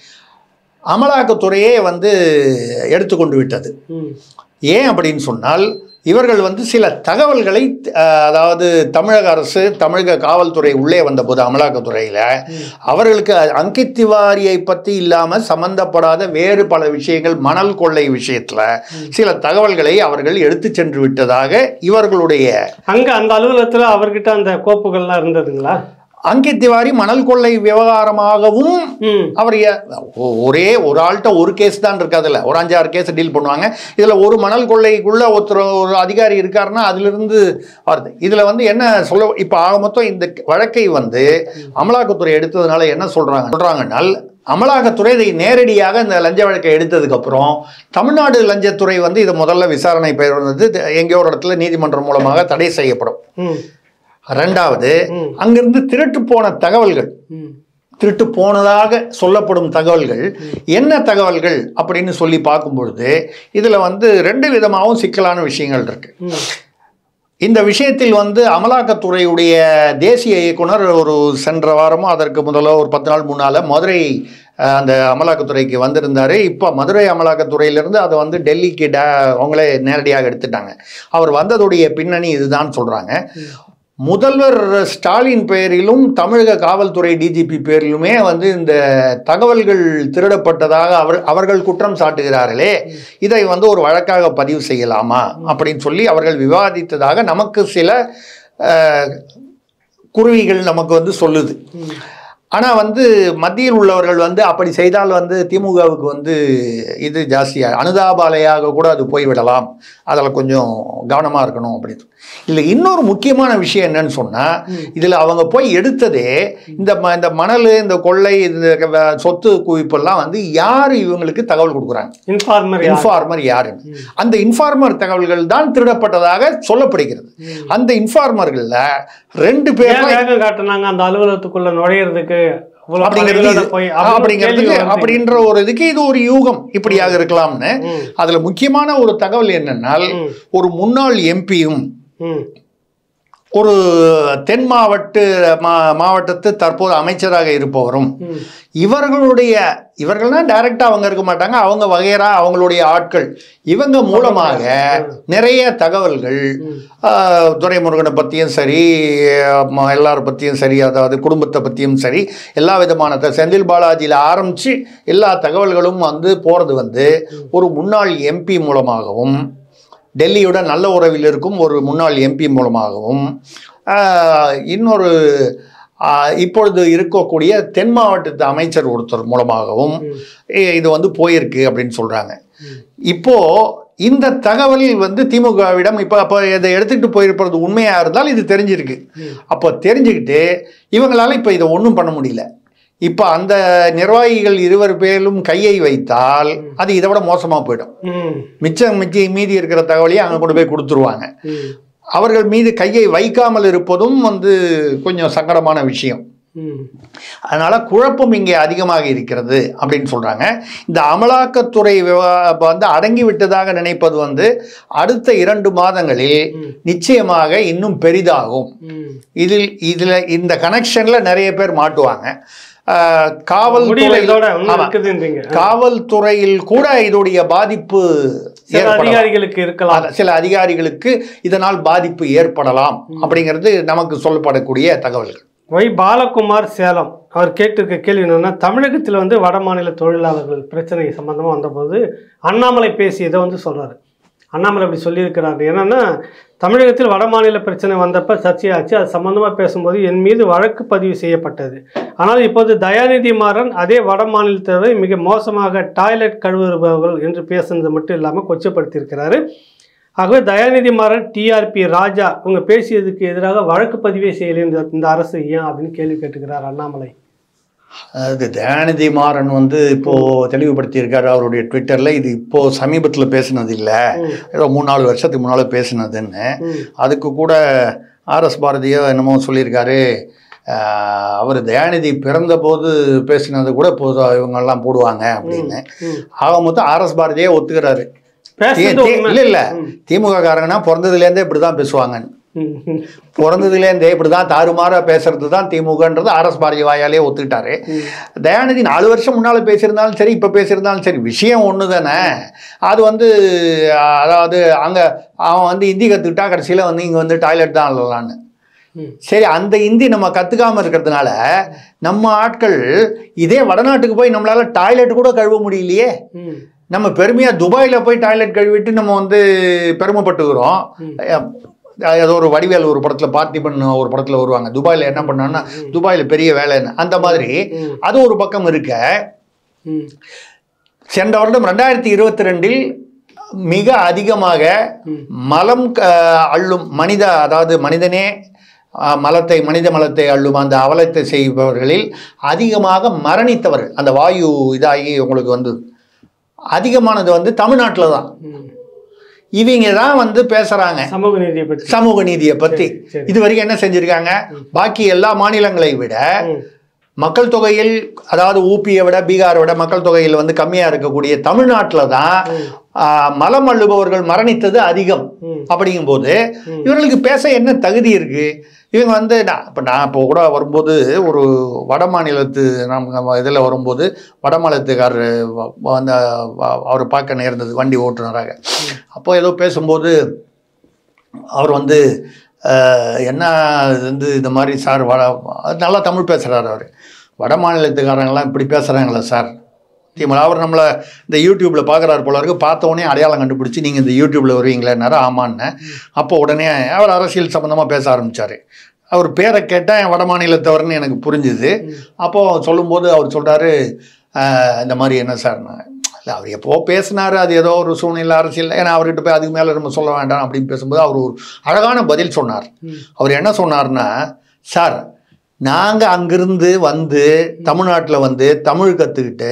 Speaker 1: அமலாக்கத்துறையே வந்து எடுத்துக்கொண்டு விட்டது
Speaker 2: ம்.
Speaker 1: ஏன் அப்படின்னு சொன்னால் இவர்கள் வந்து சில தகவல்களை அஹ், அதாவது தமிழக அரசு தமிழக காவல்துறை உள்ளே வந்தபோது அமலாக்கத்துறையில் அவர்களுக்கு அங்கித் திவாரியை பற்றி இல்லாமல் சம்பந்தப்படாத வேறு பல விஷயங்கள் மணல் கொள்ளை விஷயத்தில் சில தகவல்களை அவர்கள் எடுத்து சென்று விட்டதாக இவர்களுடைய
Speaker 2: அங்க அந்த அலுவலகத்துல அவர்கிட்ட அந்த கோப்புகள்லாம் இருந்ததுங்களா
Speaker 1: அங்கித் திவாரி மணல் கொள்ளை விவகாரமாகவும்
Speaker 2: ம்
Speaker 1: அவர் ஏ- ஒ- ஒரே ஒரு ஆள்கிட்ட ஒரு கேஸ் தான் இருக்காதுல்ல ஒரு அஞ்சாறு கேஸ் டீல் பண்ணுவாங்க இதில் ஒரு மணல் கொள்ளைக்குள்ள ஒருத்தர் ஒரு அதிகாரி இருக்காருன்னா அதிலிருந்து வருது இதில் வந்து என்ன சொல்ல இப்போ ஆக மொத்தம் இந்த வழக்கை வந்து அமலாக்கத்துறை எடுத்ததுனால என்ன சொல்கிறாங்க சொல்கிறாங்கன்னால் அமலாக்கத்துறை இதை நேரடியாக இந்த லஞ்ச வழக்கை எடுத்ததுக்கப்புறம் தமிழ்நாடு லஞ்சத்துறை வந்து இதை முதல்ல விசாரணை பெயர் வந்து எங்கேயோ ஒரு இடத்துல நீதிமன்றம் மூலமாக தடை செய்யப்படும்
Speaker 2: ம்
Speaker 1: ரெண்டாவது
Speaker 2: ம்.
Speaker 1: அங்கிருந்து திருட்டு போன தகவல்கள்
Speaker 2: ம்
Speaker 1: திருட்டு போனதாக சொல்லப்படும் தகவல்கள் என்ன தகவல்கள் அப்படின்னு சொல்லி பார்க்கும் பொழுது இதில் வந்து ரெண்டு விதமாகவும் சிக்கலான விஷயங்கள் இருக்கு
Speaker 2: ம்
Speaker 1: இந்த விஷயத்தில் வந்து அமலாக்கத்துறையுடைய தேசிய இயக்குனர் ஒரு சென்ற வாரமோ அதற்கு முதல்ல ஒரு பத்து நாள் முன்னால் மதுரை அஹ், அந்த அமலாக்கத்துறைக்கு வந்திருந்தார் இப்போ மதுரை அமலாக்கத்துறையிலேருந்து அதை வந்து டெல்லிக்கு டே அவங்களே நேரடியாக எடுத்துட்டாங்க அவர் வந்ததுடைய பின்னணி இதுதான் சொல்கிறாங்க முதல்வர் ஸ்டாலின் பெயரிலும் தமிழக காவல்துறை டிஜிபி பெயரிலுமே வந்து இந்த தகவல்கள் திருடப்பட்டதாக அவர் அவர்கள் குற்றம் சாட்டுகிறார்களே இதை வந்து ஒரு வழக்காக பதிவு செய்யலாமா அப்படின்னு சொல்லி அவர்கள் விவாதித்ததாக நமக்கு சில அஹ், குருவிகள் நமக்கு வந்து சொல்லுது ஆனால் வந்து மத்தியில் உள்ளவர்கள் வந்து அப்படி செய்தால் வந்து திமுகவுக்கு வந்து இது ஜாஸ்தியாக அனுதாபாலையாக கூட அது போய்விடலாம் அதில் கொஞ்சம் கவனமாக இருக்கணும் அப்படின்னு இல்லை இன்னொரு முக்கியமான விஷயம் என்னன்னு சொன்னால் இதில் அவங்க போய் எடுத்ததே இந்த ம இந்த மணல் இந்த கொள்ளை இந்த வ- சொத்து குவிப்பெல்லாம் வந்து யார் இவங்களுக்கு தகவல் கொடுக்குறாங்க
Speaker 2: இன்ஃபார்மர் யார்
Speaker 1: இன்ஃபார்மர் யாருன்னு அந்த இன்ஃபார்மர் தகவல்கள் தான் திருடப்பட்டதாக சொல்லப்படுகிறது அந்த இன்ஃபார்மர்களில் ரெண்டு பேர்
Speaker 2: ஏன் வேகம் காட்டுனாங்க அந்த அலுவலகத்துக்குள்ள நுழையிறதுக்கு இவ்வளவு
Speaker 1: அப்படிங்கிறது
Speaker 2: படைகளோட
Speaker 1: இது-
Speaker 2: போய் அப்படின்னு
Speaker 1: அப்படிங்கிறதுக்கு
Speaker 2: கேள்வி வருது.
Speaker 1: அப்படின்ற ஒரு இதுக்கு இது ஒரு யூகம் இப்படியாக இருக்கலாம்னு
Speaker 2: ம்,
Speaker 1: அதுல முக்கியமான ஒரு தகவல் என்னன்னால்
Speaker 2: ம்,
Speaker 1: ஒரு முன்னாள் எம்பியும்
Speaker 2: ம்,
Speaker 1: ஒரு தென் மாவட்ட மா மாவட்டத்து தற்போது அமைச்சராக இருப்பவரும்
Speaker 2: ம்,
Speaker 1: இவர்களுடைய இவர்கள்னா டைரக்டா அவங்க இருக்க மாட்டாங்க அவங்க வகையரா அவங்களுடைய ஆட்கள் இவங்க மூலமாக நிறைய தகவல்கள்
Speaker 2: ம்.
Speaker 1: ஆஹ், துரைமுருகனை பற்றியும் சரி ம- எல்லாரை பற்றியும் சரி அதாவது குடும்பத்தை பற்றியும் சரி எல்லா விதமான த- செந்தில் பாலாஜியில் ஆரம்பித்து எல்லா தகவல்களும் வந்து போகிறது வந்து ஒரு முன்னாள் எம்பி மூலமாகவும் டெல்லியுடன் நல்ல உறவில் இருக்கும் ஒரு முன்னாள் எம்பி மூலமாகவும் ஆஹ், இன்னொரு ஆஹ், இப்பொழுது இருக்கக்கூடிய தென் மாவட்டத்து அமைச்சர் ஒருத்தர் மூலமாகவும் இ- இது வந்து போயிருக்கு அப்படின்னு சொல்கிறாங்க இப்போ இந்த தகவல் வந்து திமுகவிடம் இப்போ அப்போ இதை எடுத்துக்கிட்டு போயிருப்பது உண்மையாக இருந்தால் இது தெரிஞ்சிருக்கு அப்போ தெரிஞ்சுக்கிட்டு இவங்களால இப்போ இதை ஒன்றும் பண்ண முடியல இப்போ அந்த நிர்வாகிகள் இருவர் பேரிலும் கையை வைத்தால் அது இதை விட மோசமாக போயிடும்
Speaker 2: ம்,
Speaker 1: மிச்சம் மிச்சி மீதி இருக்கிற தகவலையும் அங்கே கொண்டு போய் கொடுத்துருவாங்க
Speaker 2: ம்,
Speaker 1: அவர்கள் மீது கையை வைக்காமல் இருப்பதும் வந்து கொஞ்சம் சங்கடமான விஷயம்
Speaker 2: ம்,
Speaker 1: அதனால குழப்பம் இங்கே அதிகமாக இருக்கிறது அப்படின்னு சொல்றாங்க இந்த அமலாக்கத்துறை விவா- வந்து அடங்கி விட்டதாக நினைப்பது வந்து அடுத்த இரண்டு மாதங்களில்
Speaker 2: ம்.
Speaker 1: நிச்சயமாக இன்னும் பெரிதாகும்
Speaker 2: ம்.
Speaker 1: இதில் இதில் இந்த கனெக்ஷன்ல நிறைய பேர் மாட்டுவாங்க ஆஹ்,
Speaker 2: முடியல
Speaker 1: காவல்துறை
Speaker 2: இதோட இன்னும்
Speaker 1: ஆமா.
Speaker 2: இருக்குதுன்றீங்க
Speaker 1: காவல்துறையில் கூட இதோடைய பாதிப்பு
Speaker 2: சில
Speaker 1: ஏற்படலாம்.
Speaker 2: அதிகாரிகளுக்கு இருக்கலாம்
Speaker 1: அத- சில அதிகாரிகளுக்கு இதனால் பாதிப்பு ஏற்படலாம் அப்படிங்கிறது நமக்கு சொல்லப்படக்கூடிய தகவல்கள்
Speaker 2: ஒய் பாலகுமார் சேலம் அவர் கேட்டிருக்க கேள்வி என்னன்னா தமிழகத்தில் வந்து வட மாநில தொழிலாளர்கள் பிரச்சனை சம்பந்தமாக வந்தபோது அண்ணாமலை பேசியதை வந்து சொல்றாரு அண்ணாமலை அப்படி சொல்லியிருக்கிறாரு என்னன்னா தமிழகத்தில் வட மாநில பிரச்சனை வந்தப்ப சர்ச்சையாச்சு அது சம்பந்தமாக பேசும்போது என் மீது வழக்கு பதிவு செய்யப்பட்டது ஆனால் இப்போது தயாநிதி மாறன் அதே வட மாநிலத்தவரை மிக மோசமாக டாய்லெட் கழுவுபவர்கள் என்று பேசுனது மட்டும் இல்லாமல் கொச்சப்படுத்தியிருக்கிறாரு ஆகவே தயாநிதி மாறன் டிஆர்பி ராஜா இவங்க பேசியதுக்கு எதிராக வழக்கு பதிவே செய்யல இந்த இந்த அரசு ஏன் அப்படின்னு கேள்வி கேட்டுக்கிறார் அண்ணாமலை
Speaker 1: அது தயாநிதி மாறன் வந்து இப்போ தெளிவுபடுத்தியிருக்காரு அவருடைய ட்விட்டர்ல இது இப்போ சமீபத்தில் பேசினது இல்லை
Speaker 2: ம்,
Speaker 1: ஏதோ மூணு நாலு வருஷத்துக்கு முன்னால் பேசினதுன்னு
Speaker 2: ம்,
Speaker 1: அதுக்கு கூட ஆர்எஸ் பாரதியோ என்னமோ சொல்லியிருக்காரு ஆஹ், அவர் தயாநிதி பிறந்தபோது பேசினது கூட இப்போ இவங்கெல்லாம் போடுவாங்க அப்படின்னு
Speaker 2: ம்.
Speaker 1: ஆக மொத்தம் ஆர்எஸ் பாரதியே ஒத்துக்கிறாரு
Speaker 2: பேசுறது உண்மை.
Speaker 1: இல்லை இல்லை
Speaker 2: ம்,
Speaker 1: திமுக காரங்கன்னா பிறந்ததுலேருந்தே இப்படி தான் பேசுவாங்கன்னு
Speaker 2: ம், ம்,
Speaker 1: பிறந்ததுலேருந்தே இப்படி தான் தாறுமாறா பேசுறது தான் திமுகன்றது ஆர்எஸ் பாரதி வாயாலே ஒத்துக்கிட்டாரு
Speaker 2: ம்.
Speaker 1: தயாநிதி நாலு வருஷம் முன்னால் பேசியிருந்தாலும் சரி இப்போ பேசியிருந்தாலும் சரி விஷயம் ஒன்று தானே அது வந்து அஹ், அதாவது அங்கே அவன் வந்து ஹிந்தி கற்றுக்கிட்டா கடைசியில் வந்து இங்கே வந்து டாய்லெட் தான் அள்ளலான்னு
Speaker 2: ம்.
Speaker 1: சரி அந்த ஹிந்தி நம்ம கற்றுக்காமல் இருக்கிறதுனால நம்ம ஆட்கள் இதே வடநாட்டுக்கு போய் நம்மளால டாய்லெட் கூட கழுவ முடியலையே
Speaker 2: ம்,
Speaker 1: நம்ம பெருமையாக துபாயில் போய் டாய்லெட் கழுவிட்டு நம்ம வந்து பெருமைப்பட்டுக்கிறோம் அஹ், ஏதோ ஒரு வடிவேல் ஒரு படத்தில் பார்த்திபன் ஒரு படத்தில் வருவாங்க துபாயில் என்ன பண்ணான்னா துபாயில் பெரிய வேலைன்னு அந்த மாதிரி
Speaker 2: ம்,
Speaker 1: அது ஒரு பக்கம் இருக்க
Speaker 2: ம்,
Speaker 1: சென்ற வருடம் ரெண்டாயிரத்தி இருபத்தி ரெண்டில் மிக அதிகமாக
Speaker 2: ம்.
Speaker 1: மலம் அஹ், அள்ளும் மனித அதாவது மனிதனே அஹ், மலத்தை மனித மலத்தை அள்ளும் அந்த அவலத்தை செய்பவர்களில் அதிகமாக மரணித்தவர்கள் அந்த வாயு இதாகி உங்களுக்கு வந்து அதிகமானது வந்து தமிழ்நாட்டில் தான்
Speaker 2: ம்.
Speaker 1: இவங்க தான் வந்து பேசுகிறாங்க
Speaker 2: சமூக நீதியை பற்றி
Speaker 1: சமூக நீதியை பற்றி
Speaker 2: சரி.
Speaker 1: இது வரைக்கும் என்ன செஞ்சுருக்காங்க பாக்கி எல்லா மாநிலங்களை விட
Speaker 2: ம்,
Speaker 1: மக்கள் தொகையில் அதாவது ஊபியை விட பீகாரை விட மக்கள் தொகையில் வந்து கம்மியாக இருக்கக்கூடிய தமிழ்நாட்டில் தான் ஆ, மலம் அள்ளுபவர்கள் மரணித்தது அதிகம்
Speaker 2: ம்,
Speaker 1: அப்படிங்கும்போது
Speaker 2: ம்.
Speaker 1: இவர்களுக்கு பேச என்ன தகுதி இருக்கு இவங்க வந்து நான் இப்போ நான் இப்போ கூட வரும்போது ஒரு வட மாநிலத்து நம்ம இதில் வரும்போது வட மாநிலத்துக்காரர் வ- வ- அந்த வ- அவரை பார்க்க நேர்ந்தது வண்டி ஓட்டுநராக அப்போ ஏதோ பேசும்போது அவர் வந்து அஹ், என்ன இது வந்து இந்த மாதிரி சார் வட நல்லா தமிழ் பேசுகிறார் அவர் வட மாநிலத்துக்காரங்களாம் இப்படி பேசுகிறாங்களா சார் திமுக அவர் நம்மளை இந்த யூடியூப்பில் பார்க்குறாரு போல இருக்கு பார்த்த உடனே அடையாளம் கண்டுபிடிச்சி நீங்கள் இந்த யூடியூப்பில் வருவீங்களேன்னாரு ஆமான்னு அப்போ உடனே அவர் அரசியல் சம்மந்தமாக பேச ஆரம்பித்தார் அவர் பேரை கேட்டால் என் வட மாநிலத்தவர்னு எனக்கு புரிஞ்சுது அப்போது சொல்லும்போது அவர் சொல்கிறாரு இந்த மாதிரி என்ன சார்னா இல்லை அவர் எப்போ பேசினார் அது ஏதோ ஒரு சூழ்நிலை அரசியல் ஏன்னா அவர்கிட்ட போய் அதுக்கு மேலே நம்ம சொல்ல வேண்டாம் அப்படின்னு பேசும்போது அவர் ஒரு அழகான பதில் சொன்னார்
Speaker 2: ம்.
Speaker 1: அவர் என்ன சொன்னார்னா சார் நாங்கள் அங்கிருந்து வந்து தமிழ்நாட்டில் வந்து தமிழ் கற்றுக்கிட்டு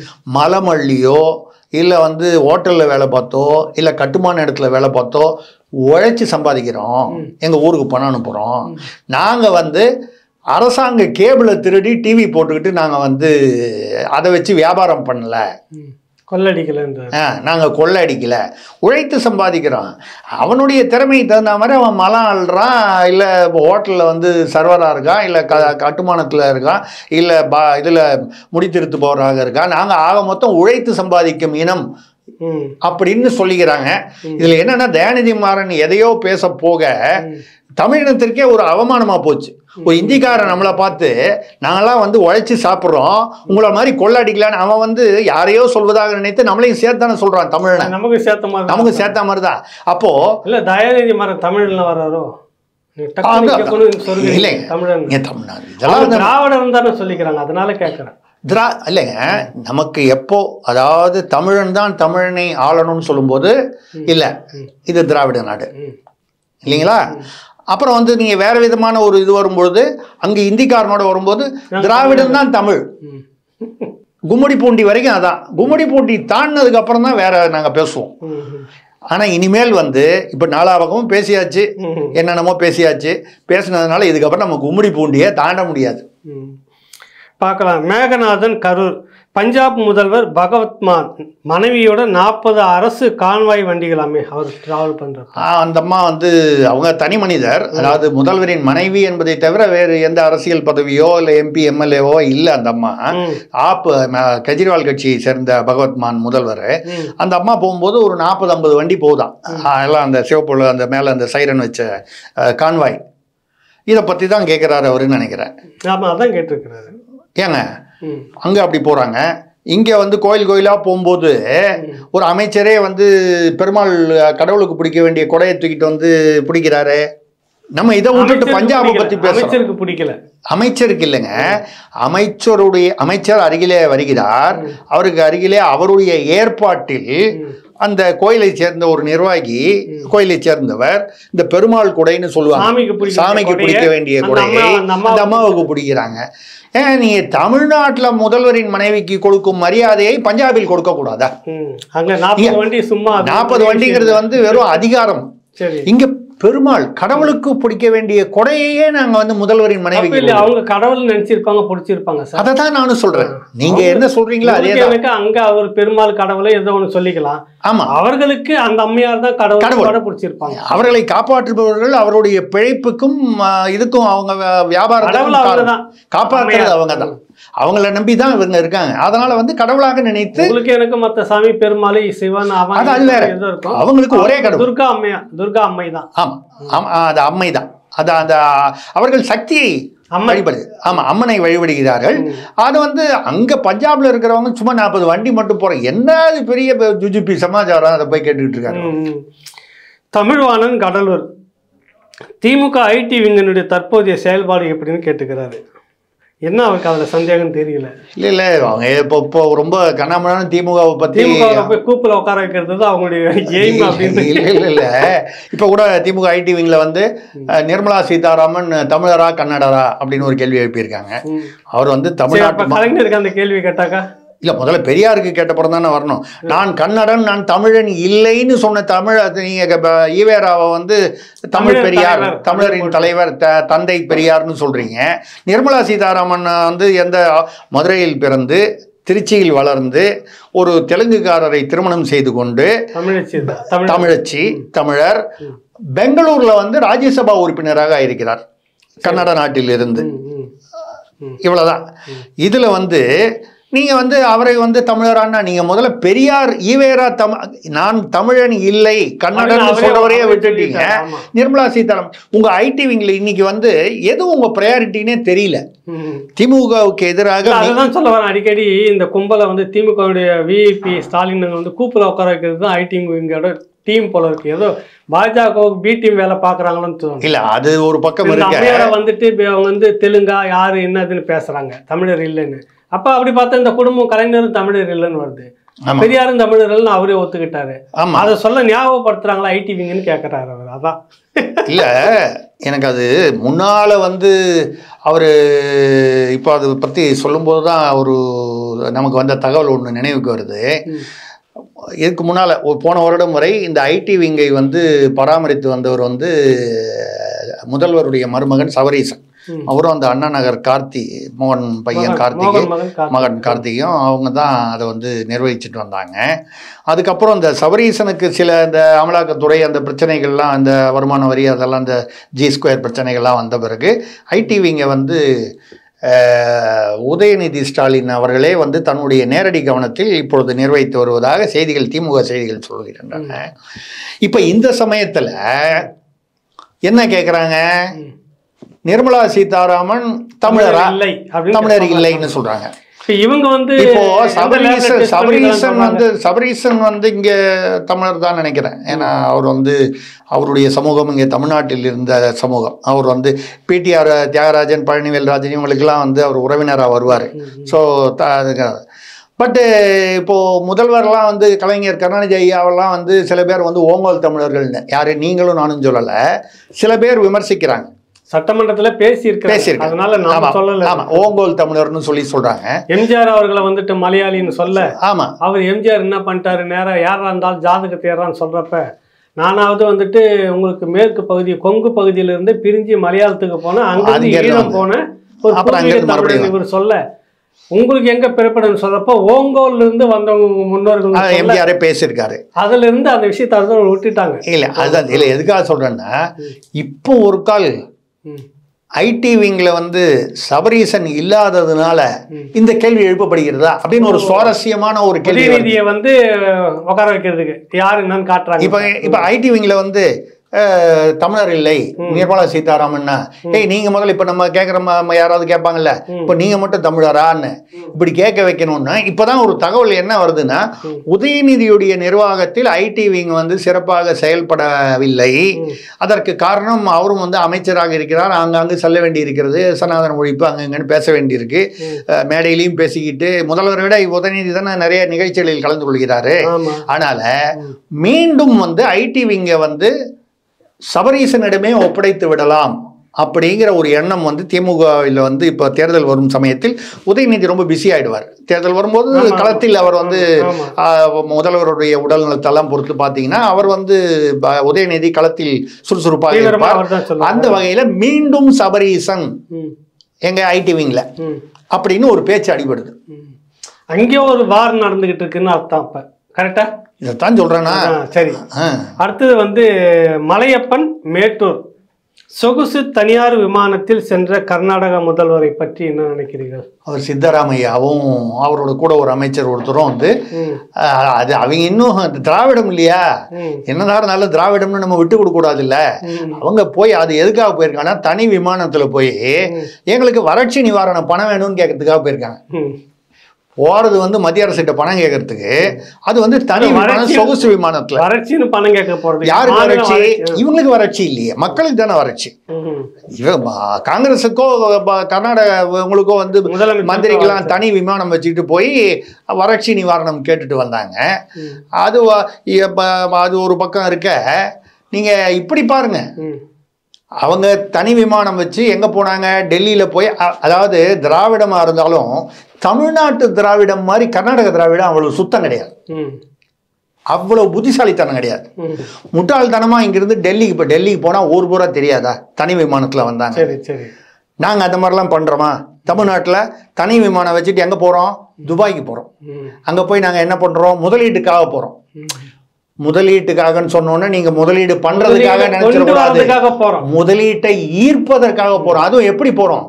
Speaker 1: மலமல்லியோ இல்லை வந்து ஹோட்டலில் வேலை பார்த்தோ இல்லை கட்டுமான இடத்துல வேலை பார்த்தோ உழைச்சி சம்பாதிக்கிறோம் எங்கள் ஊருக்கு பணம் அனுப்புகிறோம் நாங்கள் வந்து அரசாங்க கேபிளை திருடி டிவி போட்டுக்கிட்டு நாங்கள் வந்து அதை வச்சு வியாபாரம் பண்ணல
Speaker 2: ம். கொள்ளடிக்கலன்ற
Speaker 1: நாங்கள் கொள்ளை அடிக்கல உழைத்து சம்பாதிக்கிறோம் அவனுடைய திறமைக்கு தகுந்த மாதிரி அவன் மலம் அள்ளுறான் இல்லை ஹோட்டலில் வந்து சர்வராக இருக்கான் இல்லை க கட்டுமானத்தில் இருக்கான் இல்லை பா இதில் முடித்திருத்து போகிறவராக இருக்கான் நாங்கள் ஆக மொத்தம் உழைத்து சம்பாதிக்கும் இனம்
Speaker 2: ம்
Speaker 1: அப்படின்னு சொல்லிக்கிறாங்க இதில் என்னன்னா தயாநிதி மாறன் எதையோ பேச போக தமிழினத்திற்கே ஒரு அவமானமாக போச்சு ஒரு இந்திக்காரன் நம்மளை பார்த்து நாங்களாம் வந்து உழைச்சி சாப்பிட்றோம் உங்களை மாதிரி கொள்ளடிக்கலான்னு அவன் வந்து யாரையோ சொல்வதாக நினைத்து நம்மளையும் சேர்த்தானே சொல்கிறான் தமிழனை
Speaker 2: நமக்கு சேர்த்த மாதிரி
Speaker 1: நமக்கு சேர்த்த மாதிரி தான் அப்போது
Speaker 2: இல்ல தயாநிதி மரம் தமிழ்ல வர்றாரோ நீ டக்குனு
Speaker 1: அதான்,
Speaker 2: இங்க கொண்டு வந்து சொல்றீங்க
Speaker 1: இல்லைங்க.
Speaker 2: தமிழன்
Speaker 1: இங்கே தமிழ்நாடு இதெல்லாம்
Speaker 2: அவங்க
Speaker 1: வந்து
Speaker 2: திராவிடர் தானே சொல்லிக்கிறாங்க அதனால கேட்கறேன்
Speaker 1: திரா இல்லைங்க நமக்கு எப்போ அதாவது தமிழன் தான் தமிழனை ஆளணும்னு சொல்லும்போது இல்லை இது திராவிட நாடு
Speaker 2: ம்.
Speaker 1: இல்லைங்களா அப்புறம் வந்து நீங்கள் வேற விதமான ஒரு இது வரும்பொழுது அங்கே இந்திக்காரனோட வரும்போது திராவிடம் தான் தமிழ்
Speaker 2: ம்.
Speaker 1: கும்மிடி பூண்டி வரைக்கும் அதான் கும்மிடி பூண்டி தாண்டினதுக்கு அப்புறம் தான் வேற நாங்கள் பேசுவோம்
Speaker 2: ம், ம்.
Speaker 1: ஆனால் இனிமேல் வந்து இப்போ நாலாபகமும் பேசியாச்சு
Speaker 2: ம்.
Speaker 1: என்னென்னமோ பேசியாச்சு பேசினதுனால இதுக்கப்புறம் நம்ம கும்மிடி பூண்டியை தாண்ட முடியாது
Speaker 2: ம். பார்க்கலாம் மேகநாதன் கரூர் பஞ்சாப் முதல்வர் பகவத் மான் மனைவியோட நாற்பது அரசு கான்வாய் வண்டிகளாமே அவர் டிராவல் பண்ற
Speaker 1: ஆ, அந்த அம்மா வந்து அவங்க தனி மனிதர் அதாவது முதல்வரின் மனைவி என்பதை தவிர வேறு எந்த அரசியல் பதவியோ இல்லை எம்பி எம்எல்ஏவோ இல்லை அந்த அம்மா
Speaker 2: ம்.
Speaker 1: ஆப் ம- கெஜ்ரிவால் கட்சியை சேர்ந்த பகவத் மான் முதல்வர்
Speaker 2: ம்.
Speaker 1: அந்த அம்மா போகும்போது ஒரு நாற்பது ஐம்பது வண்டி போகுதாம் ஆ, எல்லாம் அந்த சிவப்புல அந்த மேலே அந்த சைரன் வச்ச அஹ், கான்வாய் இதை பற்றி தான் கேட்குறாரு அவருன்னு நினைக்கிறேன்
Speaker 2: ஆமா அதான் கேட்டிருக்கிறாரு
Speaker 1: ஏங்க
Speaker 2: ம்.
Speaker 1: அங்கே அப்படி போகிறாங்க இங்கே வந்து கோயில் கோயிலாக போகும்போது ஒரு அமைச்சரே வந்து பெருமாள் கடவுளுக்கு பிடிக்க வேண்டிய கொடையை தூக்கிட்டு வந்து பிடிக்கிறாரு நம்ம இதை விட்டுட்டு
Speaker 2: அமைச்சருக்கு
Speaker 1: பஞ்சாபை
Speaker 2: பிடிக்கல.
Speaker 1: பற்றி பேசுறோம்
Speaker 2: அமைச்சருக்கு பிடிக்கல
Speaker 1: அமைச்சருக்கு இல்லைங்க அமைச்சருடைய அமைச்சர் அருகிலே வருகிறார் அவருக்கு அருகிலே அவருடைய ஏற்பாட்டில் அந்த கோயிலை சேர்ந்த ஒரு நிர்வாகி கோயிலை சேர்ந்தவர் இந்த பெருமாள் குடைன்னு சொல்லுவாங்க
Speaker 2: சாமிக்கு பிடிக்க
Speaker 1: சாமிக்கு
Speaker 2: வேண்டிய
Speaker 1: பிடிக்க வேண்டிய
Speaker 2: அந்த
Speaker 1: கொடையை
Speaker 2: அம்மா- அந்த அம்மா-
Speaker 1: அந்த அம்மாவுக்கு பிடிக்கிறாங்க ஏன் நீங்க தமிழ்நாட்டுல முதல்வரின் மனைவிக்கு கொடுக்கும் மரியாதையை பஞ்சாபில் கொடுக்க கூடாதா
Speaker 2: ம். அங்க நாற்பது வண்டி சும்மா அது
Speaker 1: நாற்பது வண்டிங்கிறது வந்து வெறும் அதிகாரம்
Speaker 2: சரி
Speaker 1: இங்க பெருமாள் கடவுளுக்கு பிடிக்க வேண்டிய கொடையையே நாங்க வந்து முதல்வரின்
Speaker 2: அப்ப
Speaker 1: மனைவிக்கு
Speaker 2: இல்ல அவங்க கடவுள் நினைச்சிருப்பாங்க பிடிச்சிருப்பாங்க சார்
Speaker 1: அதை தான் நானும் சொல்றேன் நீங்க என்ன சொல்றீங்களோ அதே
Speaker 2: இவருக்கு
Speaker 1: தான்
Speaker 2: எனக்கு அங்க அவர் பெருமாள் கடவுளை ஏதோ ஒண்ணு சொல்லிக்கலாம்
Speaker 1: ஆமா
Speaker 2: அவர்களுக்கு அந்த அம்மையார் தான் கடவுள்
Speaker 1: கடவுள்.
Speaker 2: கூட பிடிச்சிருப்பாங்க
Speaker 1: அவர்களை காப்பாற்றுபவர்கள் அவருடைய பிழைப்புக்கும் ஆ, இதுக்கும் அவங்க
Speaker 2: கடவுள்
Speaker 1: வியாபாரத்துக்கும்
Speaker 2: அவங்கதான்.
Speaker 1: காப்பாற்றுறது
Speaker 2: அம்மையார்.
Speaker 1: அவங்க தான் அவங்கள நம்பி தான் இவங்க இருக்காங்க அதனால வந்து கடவுளாக நினைத்து
Speaker 2: உங்களுக்கு எனக்கு மத்த சாமி பெருமாள் சிவன் அவன்
Speaker 1: அது அது வேற.
Speaker 2: ஏதோ இருக்கும்
Speaker 1: அவங்களுக்கு ஒரே கடவுள்
Speaker 2: துர்கா அம்மையா துர்கா அம்மை தான்
Speaker 1: ஆமா ஆமா அது அம்மை தான் அது அந்த அவர்கள் சக்தியை
Speaker 2: அம்மை.
Speaker 1: வழிபடு ஆமா அம்மனை வழிபடுகிறார்கள் அது வந்து அங்க பஞ்சாப்ல இருக்கிறவங்க சும்மா நாற்பது வண்டி மட்டும் போற என்ன அது பெரிய ஜுஜுபி சமாச்சாரம் அதை போய் கேட்டுக்கிட்டு இருக்காங்க
Speaker 2: ம், ம். தமிழ்வாணன் கடலூர் திமுக ஐடி விங்கனுடைய தற்போதைய செயல்பாடு எப்படின்னு கேட்டுக்கிறாரு என்ன அவருக்கு அதுல சந்தேகம் தெரியல
Speaker 1: இல்ல இல்ல அவங்க இப்போ இப்போ ரொம்ப கண்ணாமண்ணான திமுகவை பத்தி
Speaker 2: திமுக ல போய் கூப்பில் உட்கார வைக்கிறது தான் அவங்களுடைய எய்ம் அப்படின்னு
Speaker 1: இல்ல இல்ல இல்ல இப்ப கூட திமுக ஐடி விங்ல வந்து அஹ், நிர்மலா சீதாராமன் தமிழரா கன்னடரா அப்படின்னு ஒரு கேள்வி எழுப்பியிருக்காங்க
Speaker 2: ம்.
Speaker 1: அவர் வந்து
Speaker 2: சரி அப்ப
Speaker 1: தமிழ்நாட்டு ம-
Speaker 2: கலைஞருக்கு அந்த கேள்வி கேட்டாக்கா
Speaker 1: இல்ல முதல்ல பெரியாருக்கு கேட்டப்புறம் தானே வரணும் நான் கன்னடன் நான் தமிழன் இல்லைன்னு சொன்ன தமிழ் அது நீங்க இப்ப ஈவேராவை வந்து தமிழ்
Speaker 2: தமிழர்
Speaker 1: பெரியார்
Speaker 2: தலைவர்.
Speaker 1: தமிழரின் தலைவர் த தந்தை பெரியார்னு சொல்றீங்க நிர்மலா சீதாராமன் வந்து எந்த மதுரையில் பிறந்து திருச்சியில் வளர்ந்து ஒரு தெலுங்குக்காரரை திருமணம் செய்து கொண்டு
Speaker 2: தமிழச்சி தான். தமிழ்
Speaker 1: தமிழச்சி தமிழர் பெங்களூர்ல வந்து ராஜ்யசபா உறுப்பினராக இருக்கிறார் கன்னட நாட்டில் இருந்து
Speaker 2: ம், ம்.
Speaker 1: இவ்வளவுதான் இதுல வந்து நீங்கள் வந்து அவரை வந்து தமிழரான்னா நீங்கள் முதல்ல பெரியார் ஈவேரா தமிழ் நான் தமிழன் இல்லை கன்னடன்
Speaker 2: அவரே-
Speaker 1: சொல்றவரையே
Speaker 2: அவரே
Speaker 1: விட்டுட்டீங்க
Speaker 2: சொல்லிட்டாரு, ஆமா.
Speaker 1: நிர்மலா சீதாராமன் உங்க ஐடி விங்ல இன்னைக்கு வந்து எது உங்க ப்ரையாரிட்டினே தெரியல
Speaker 2: ம்.
Speaker 1: திமுகவுக்கு எதிராக
Speaker 2: இல்ல,
Speaker 1: நீ-
Speaker 2: அதுதான் சொல்ல வரேன் அடிக்கடி இந்த கும்பலை வந்து திமுகவுடைய விஐபி ஸ்டாலின் வந்து கூப்பில் உட்கார வைக்கிறது தான் ஐடி விங்கோட டீம் போல இருக்கு ஏதோ பாஜகவுக்கு பி டீம் வேலை பார்க்குறாங்களோன்னு தோணும்
Speaker 1: இல்ல அது ஒரு பக்கம்
Speaker 2: இந்த
Speaker 1: இருக்க
Speaker 2: அம்மையாரை வந்துட்டு இப்ப அவங்க வந்து தெலுங்கா யாரு என்னதுன்னு பேசுறாங்க தமிழர் இல்லைன்னு அப்ப அப்படி பார்த்தா இந்த குடும்பம் கலைஞரும் தமிழர் இல்லைன்னு வருது
Speaker 1: ஆமா
Speaker 2: பெரியாரும் தமிழர் இல்லைன்னு அவரே ஒத்துக்கிட்டாரு
Speaker 1: ஆமா
Speaker 2: அதை சொல்ல ஞாபகப்படுத்துறாங்களா ஐடி விங்கன்னு கேட்கறாரு அவர் அதான்
Speaker 1: இல்ல எனக்கு அது முன்னால வந்து அவர் இப்போ அதை பற்றி சொல்லும்போது தான் ஒரு நமக்கு வந்த தகவல் ஒன்று நினைவுக்கு வருது
Speaker 2: ம்.
Speaker 1: இதுக்கு முன்னால் போன வருடம் வரை இந்த ஐடி விங்கை வந்து பராமரித்து வந்தவர் வந்து முதல்வருடைய மருமகன் சபரீசன்
Speaker 2: ம்.
Speaker 1: அவரும் அந்த அண்ணா நகர் கார்த்தி மோகன் பையன்
Speaker 2: மகன்,
Speaker 1: கார்த்திகை
Speaker 2: மோகன் மகன் கார்த்திகை.
Speaker 1: மகன் கார்த்திகையும் அவங்க தான் அதை வந்து நிர்வகிச்சுட்டு வந்தாங்க அதுக்கப்புறம் இந்த சபரீசனுக்கு சில இந்த அமலாக்கத்துறை அந்த பிரச்சனைகள்லாம் அந்த வருமான வரி அதெல்லாம் அந்த ஜி ஸ்கொயர் பிரச்சனைகள்லாம் வந்த பிறகு ஐடிவிங்க வந்து அஹ், உதயநிதி ஸ்டாலின் அவர்களே வந்து தன்னுடைய நேரடி கவனத்தில் இப்பொழுது நிர்வகித்து வருவதாக செய்திகள் திமுக செய்திகள் சொல்கின்றன இப்போ இந்த சமயத்தில் என்ன கேட்குறாங்க
Speaker 2: ம்.
Speaker 1: நிர்மலா சீதாராமன் தமிழரா
Speaker 2: இல்லை அப்படின்னு
Speaker 1: தமிழர்
Speaker 2: சொல்றாங்க.
Speaker 1: இல்லைன்னு சொல்றாங்க
Speaker 2: இப்ப இவங்க வந்து
Speaker 1: இப்போ
Speaker 2: எந்த
Speaker 1: சபரீசன்
Speaker 2: level test
Speaker 1: சபரீசன்
Speaker 2: பண்ணிக்கலாம்
Speaker 1: வந்து சபரீசன் வந்து இங்க தமிழர் தான் நினைக்கிறேன் ஏன்னா அவர் வந்து அவருடைய சமூகம் இங்கே தமிழ்நாட்டில் இருந்த சமூகம் அவர் வந்து பிடிஆர் தியாகராஜன் பழனிவேல் ராஜன் இவங்களுக்கெல்லாம் வந்து அவர் உறவினராக வருவார் ஸோ பட்டு இப்போ முதல்வர்லாம் வந்து கலைஞர் கருணாநிதி ஐயாவெல்லாம் வந்து சில பேர் வந்து ஓங்கோல் தமிழர்கள்னு யாரு நீங்களும் நானும் சொல்லலை சில பேர் விமர்சிக்கிறாங்க
Speaker 2: சட்டமன்றத்துல பேசி இருக்காங்க
Speaker 1: பேசியிருக்காங்க.
Speaker 2: அதனால நாம
Speaker 1: ஆமா
Speaker 2: சொல்லல
Speaker 1: ஆமா ஓங்கோல் தமிழர்னு சொல்லி சொல்றாங்க
Speaker 2: எம்ஜிஆர் அவர்களை வந்துட்டு மலையாளின்னு சொல்ல
Speaker 1: ஆமா
Speaker 2: அவர் எம்ஜிஆர் என்ன பண்ணிட்டாரு நேரா யாரா இருந்தாலும் ஜாதகத்தை ஏறான்னு சொல்றப்ப நானாவது வந்துட்டு உங்களுக்கு மேற்கு பகுதி கொங்கு பகுதியிலிருந்து பிரிஞ்சு மலையாளத்துக்கு போனேன் அங்கிருந்து
Speaker 1: அங்கிருந்து
Speaker 2: ஈழம்
Speaker 1: வந்து.
Speaker 2: போனேன் ஒரு
Speaker 1: அப்புறம்
Speaker 2: பூர்வீக
Speaker 1: அங்கிருந்து
Speaker 2: தமிழன்
Speaker 1: மறுபடியும்
Speaker 2: இவர் சொல்ல உங்களுக்கு எங்க பிறப்படன்னு சொல்றப்ப ஓங்கோல்ல இருந்து வந்தவங்க உங்க முன்னோர்கள் சொல்ல
Speaker 1: எம்ஜிஆரே பேசியிருக்காரு
Speaker 2: அதுல இருந்து அந்த விஷயத்தை அதுதான் விட்டுட்டாங்க
Speaker 1: இல்ல அதுதான் இல்ல எதுக்காக சொல்றேன்னா இப்போ ஒரு கால்
Speaker 2: ம்.
Speaker 1: ஐடி விங்ல வந்து சபரீசன் இல்லாததுனால
Speaker 2: ம்.
Speaker 1: இந்த கேள்வி எழுப்பப்படுகிறதா அப்படின்னு ஒரு சுவாரஸ்யமான ஒரு கேள்வி வருது.
Speaker 2: உதயநிதியை வந்து உட்கார வைக்கிறதுக்கு யாரு என்னன்னு காட்டுறாங்க
Speaker 1: இப்ப இப்ப ஐடி விங்ல வந்து அஹ், தமிழர் இல்லை நிர்மலா சீதாராமன்னா ஏய் நீங்க முதல்ல இப்ப நம்ம கேட்குற யாராவது கேட்பாங்கல்ல இப்ப நீங்க மட்டும் தமிழரான்னு இப்படி கேட்க வைக்கணும்னா இப்பதான் ஒரு தகவல் என்ன வருதுன்னா உதயநிதியுடைய நிர்வாகத்தில் ஐடி விங் வந்து சிறப்பாக செயல்படவில்லை அதற்கு காரணம் அவரும் வந்து அமைச்சராக இருக்கிறார் ஆங்காங்கு செல்ல வேண்டி இருக்கிறது சனாதன ஒழிப்பு அங்கங்கன்னு பேச வேண்டியிருக்கு அஹ், மேடையிலையும் பேசிக்கிட்டு முதல்வரை விட உதயநிதி தானே நிறைய நிகழ்ச்சிகளில் கலந்து கொள்கிறாரு
Speaker 2: ஆமா
Speaker 1: அதனால மீண்டும் வந்து ஐடி விங்கை வந்து சபரீசனிடமே ஒப்படைத்து விடலாம் அப்படிங்கிற ஒரு எண்ணம் வந்து திமுகவில் வந்து இப்போ தேர்தல் வரும் சமயத்தில் உதயநிதி ரொம்ப பிஸி ஆயிடுவார் தேர்தல் வரும்போது
Speaker 2: ஆமா.
Speaker 1: களத்தில் அவர் வந்து
Speaker 2: ஆமா.
Speaker 1: ஆஹ், முதல்வருடைய உடல் நலத்தெல்லாம் பொறுத்து பார்த்தீங்கன்னா அவர் வந்து ப- உதயநிதி களத்தில் சுறுசுறுப்பாக
Speaker 2: தீவிரமா
Speaker 1: இருப்பார்
Speaker 2: அவர்தான் சொல்லுவார்
Speaker 1: அந்த வகையில் மீண்டும் சபரீசன்
Speaker 2: ம்,
Speaker 1: எங்க ஐடி விங்ல
Speaker 2: ம்,
Speaker 1: அப்படின்னு ஒரு பேச்சு அடிபடுது
Speaker 2: ம். அங்கேயும் ஒரு வார் நடந்துகிட்டு இருக்குன்னு அர்த்தம் அப்ப கரெக்டா
Speaker 1: இதைத்தான் சொல்றேன்னா
Speaker 2: ஆ, சரி
Speaker 1: ஆ.
Speaker 2: அடுத்தது வந்து மலையப்பன் மேட்டூர் சொகுசு தனியார் விமானத்தில் சென்ற கர்நாடக முதல்வரை பற்றி என்ன நினைக்கிறீர்கள்
Speaker 1: அவர் சித்தராமையாவும் அவரோட கூட ஒரு அமைச்சர் ஒருத்தரும் வந்து
Speaker 2: ம்,
Speaker 1: அஹ், அது அவங்க இன்னும் அது திராவிடம் இல்லையா
Speaker 2: ம்,
Speaker 1: என்னதான் இருந்தாலும் திராவிடம்னு நம்ம விட்டு கொடுக்க கூடாது இல்ல
Speaker 2: ம்,
Speaker 1: அவங்க போய் அது எதுக்காக போயிருக்காங்கன்னா தனி விமானத்துல போய் எங்களுக்கு வறட்சி நிவாரண பணம் வேணும்னு கேட்கறதுக்காக போயிருக்காங்க
Speaker 2: ம்.
Speaker 1: போறது வந்து மத்திய அரசிட்ட பணம் கேட்கறதுக்கு அது வந்து தனி விமானம்
Speaker 2: வறட்சி-
Speaker 1: சொகுசு விமானத்துல
Speaker 2: வறட்சின்னு பணம் கேட்க போறது
Speaker 1: யாருக்கு
Speaker 2: மாநில
Speaker 1: வறட்சி
Speaker 2: வறட்சி.
Speaker 1: இவங்களுக்கு வறட்சி இல்லையே மக்களுக்கு தானே வறட்சி
Speaker 2: ம்,
Speaker 1: இவ ம- காங்கிரஸுக்கோ ப- கர்நாடக இவங்களுக்கோ வந்து
Speaker 2: முதலமைச்சர்
Speaker 1: மந்திரிக்கெல்லாம் தனி விமானம் வச்சுக்கிட்டு போய் வறட்சி நிவாரணம் கேட்டுட்டு வந்தாங்க
Speaker 2: ம்,
Speaker 1: அது வ- இப்ப அது ஒரு பக்கம் இருக்க நீங்க இப்படி பாருங்க
Speaker 2: ம்,
Speaker 1: அவங்க தனி விமானம் வச்சு எங்க போனாங்க டெல்லியில போய் அ- அதாவது திராவிடமா இருந்தாலும் தமிழ்நாட்டு திராவிடம் மாதிரி கர்நாடக திராவிடம் அவ்வளவு சுத்தம் கிடையாது
Speaker 2: ம்,
Speaker 1: அவ்வளவு புத்திசாலித்தனம் கிடையாது
Speaker 2: ம்.
Speaker 1: முட்டாள்தனமா இங்கிருந்து டெல்லிக்கு இப்போ டெல்லிக்கு போனா ஊர் பூரா தெரியாதா தனி விமானத்துல வந்தாங்க
Speaker 2: சரி சரி
Speaker 1: நாங்க அந்த மாதிரிலாம் பண்றோமா தமிழ்நாட்டுல தனி விமானம் வச்சுட்டு எங்க போறோம் துபாய்க்கு போறோம்
Speaker 2: ம்,
Speaker 1: அங்க போய் நாங்க என்ன பண்றோம் முதலீட்டுக்காக போறோம்
Speaker 2: ம்.
Speaker 1: முதலீட்டுக்காகன்னு சொன்னோன்னே நீங்க முதலீடு பண்றதுக்காக
Speaker 2: கொண்டு
Speaker 1: நினைச்சிடக்கூடாது
Speaker 2: வரதுக்காக போறோம்
Speaker 1: முதலீட்டை ஈர்ப்பதற்காக போறோம் அதுவும் எப்படி போறோம்
Speaker 2: ம்.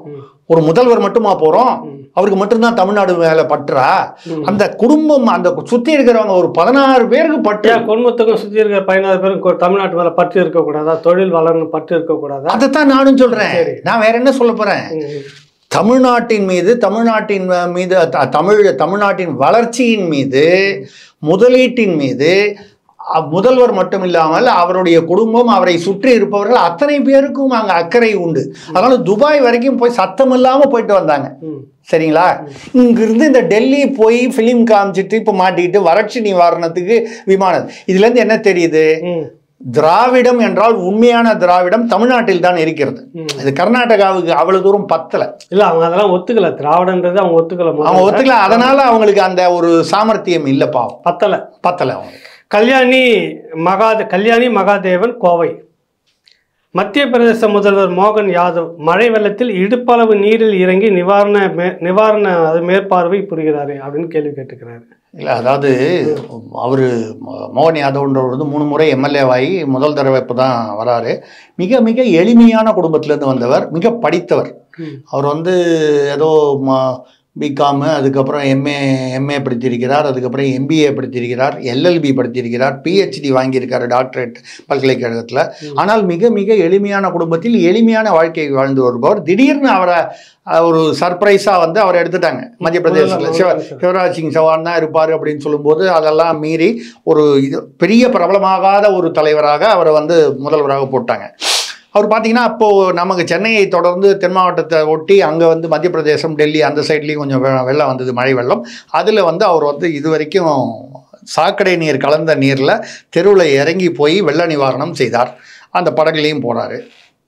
Speaker 1: ஒரு முதல்வர் மட்டுமா போறோம் அவருக்கு மட்டும்தான் தமிழ்நாடு மேல பற்றா அந்த குடும்பம் அந்த சுத்தி இருக்கிறவங்க ஒரு பதினாறு பேருக்கு பற்று
Speaker 2: ஏன் குடும்பத்துக்கும் சுற்றி இருக்கிற பதினாறு பேரும் கொ- தமிழ்நாட்டு மேலே பற்று இருக்கக்கூடாதா தொழில் வளரணும் பற்று இருக்கக்கூடாதா
Speaker 1: அதைத்தான் நானும் சொல்றேன்
Speaker 2: சரி.
Speaker 1: நான் வேற என்ன சொல்ல போறேன்
Speaker 2: ம்.
Speaker 1: தமிழ்நாட்டின் மீது தமிழ்நாட்டின் மீது த- தமிழ் தமிழ்நாட்டின் வளர்ச்சியின் மீது முதலீட்டின் மீது அ- முதல்வர் மட்டும் இல்லாமல் அவருடைய குடும்பம் அவரை சுற்றி இருப்பவர்கள் அத்தனை பேருக்கும் அங்கே அக்கறை உண்டு அதனால துபாய் வரைக்கும் போய் சத்தம் இல்லாம போயிட்டு வந்தாங்க
Speaker 2: ம்.
Speaker 1: சரிங்களா இங்கிருந்து இந்த டெல்லி போய் ஃபிலிம் காமிச்சிட்டு இப்போ மாட்டிக்கிட்டு வறட்சி நிவாரணத்துக்கு விமானம் இதுலேருந்து என்ன தெரியுது
Speaker 2: ம்.
Speaker 1: திராவிடம் என்றால் உண்மையான திராவிடம் தமிழ்நாட்டில் தான் இருக்கிறது
Speaker 2: ம்.
Speaker 1: இது கர்நாடகாவுக்கு அவ்வளவு தூரம் பத்தல
Speaker 2: இல்ல அவங்க அதெல்லாம் ஒத்துக்கல திராவிடன்றது அவங்க ஒத்துக்கல முதல்ல.
Speaker 1: அவங்க ஒத்துக்கல அதனால அவங்களுக்கு அந்த ஒரு சாமர்த்தியம் இல்லை பாவம்
Speaker 2: பத்தல
Speaker 1: பத்தல அவங்க
Speaker 2: கல்யாணி மகாதே கல்யாணி மகாதேவன் கோவை மத்திய பிரதேச முதல்வர் மோகன் யாதவ் மழை வெள்ளத்தில் இடுப்பளவு நீரில் இறங்கி நிவாரண மே நிவாரண அது மேற்பார்வை புரிகிறாரு அப்படின்னு கேள்வி கேட்டுக்கிறாரு
Speaker 1: இல்லை அதாவது அவர் மோகன் யாதவ்ன்றவர் வந்து மூணு முறை எம்எல்ஏவாகி முதல் தடவை இப்போ தான் வராரு மிக மிக எளிமையான குடும்பத்திலேருந்து வந்தவர் மிக படித்தவர்
Speaker 2: ம்.
Speaker 1: அவர் வந்து ஏதோ பிகாமு அதுக்கப்புறம் எம்ஏ எம்ஏ படித்திருக்கிறார் அதுக்கப்புறம் எம்பிஏ படித்திருக்கிறார் எல்எல்பி படித்திருக்கிறார் பிஹெச்டி வாங்கியிருக்காரு டாக்டரேட் பல்கலைக்கழகத்தில் ஆனால் மிக மிக எளிமையான குடும்பத்தில் எளிமையான வாழ்க்கையை வாழ்ந்து வருபவர் திடீர்னு அவரை அஹ், ஒரு சர்ப்ரைஸாக வந்து அவரை எடுத்துட்டாங்க மத்திய பிரதேசத்தில் சிவ சிவராஜ் சிங் சௌஹான் தான் இருப்பார் அப்படின்னு சொல்லும்போது அதெல்லாம் மீறி ஒரு இது பெரிய பிரபலமாகாத ஒரு தலைவராக அவரை வந்து முதல்வராக போட்டாங்க அவர் பார்த்தீங்கன்னா அப்போது நமக்கு சென்னையை தொடர்ந்து தென் மாவட்டத்தை ஒட்டி அங்கே வந்து மத்திய பிரதேசம் டெல்லி அந்த சைட்லேயும் கொஞ்சம் வெ- வெள்ளம் வந்தது மழை வெள்ளம் அதில் வந்து அவர் வந்து இது வரைக்கும் சாக்கடை நீர் கலந்த நீரில் தெருவில் இறங்கி போய் வெள்ள நிவாரணம் செய்தார் அந்த படகுலையும் போனார்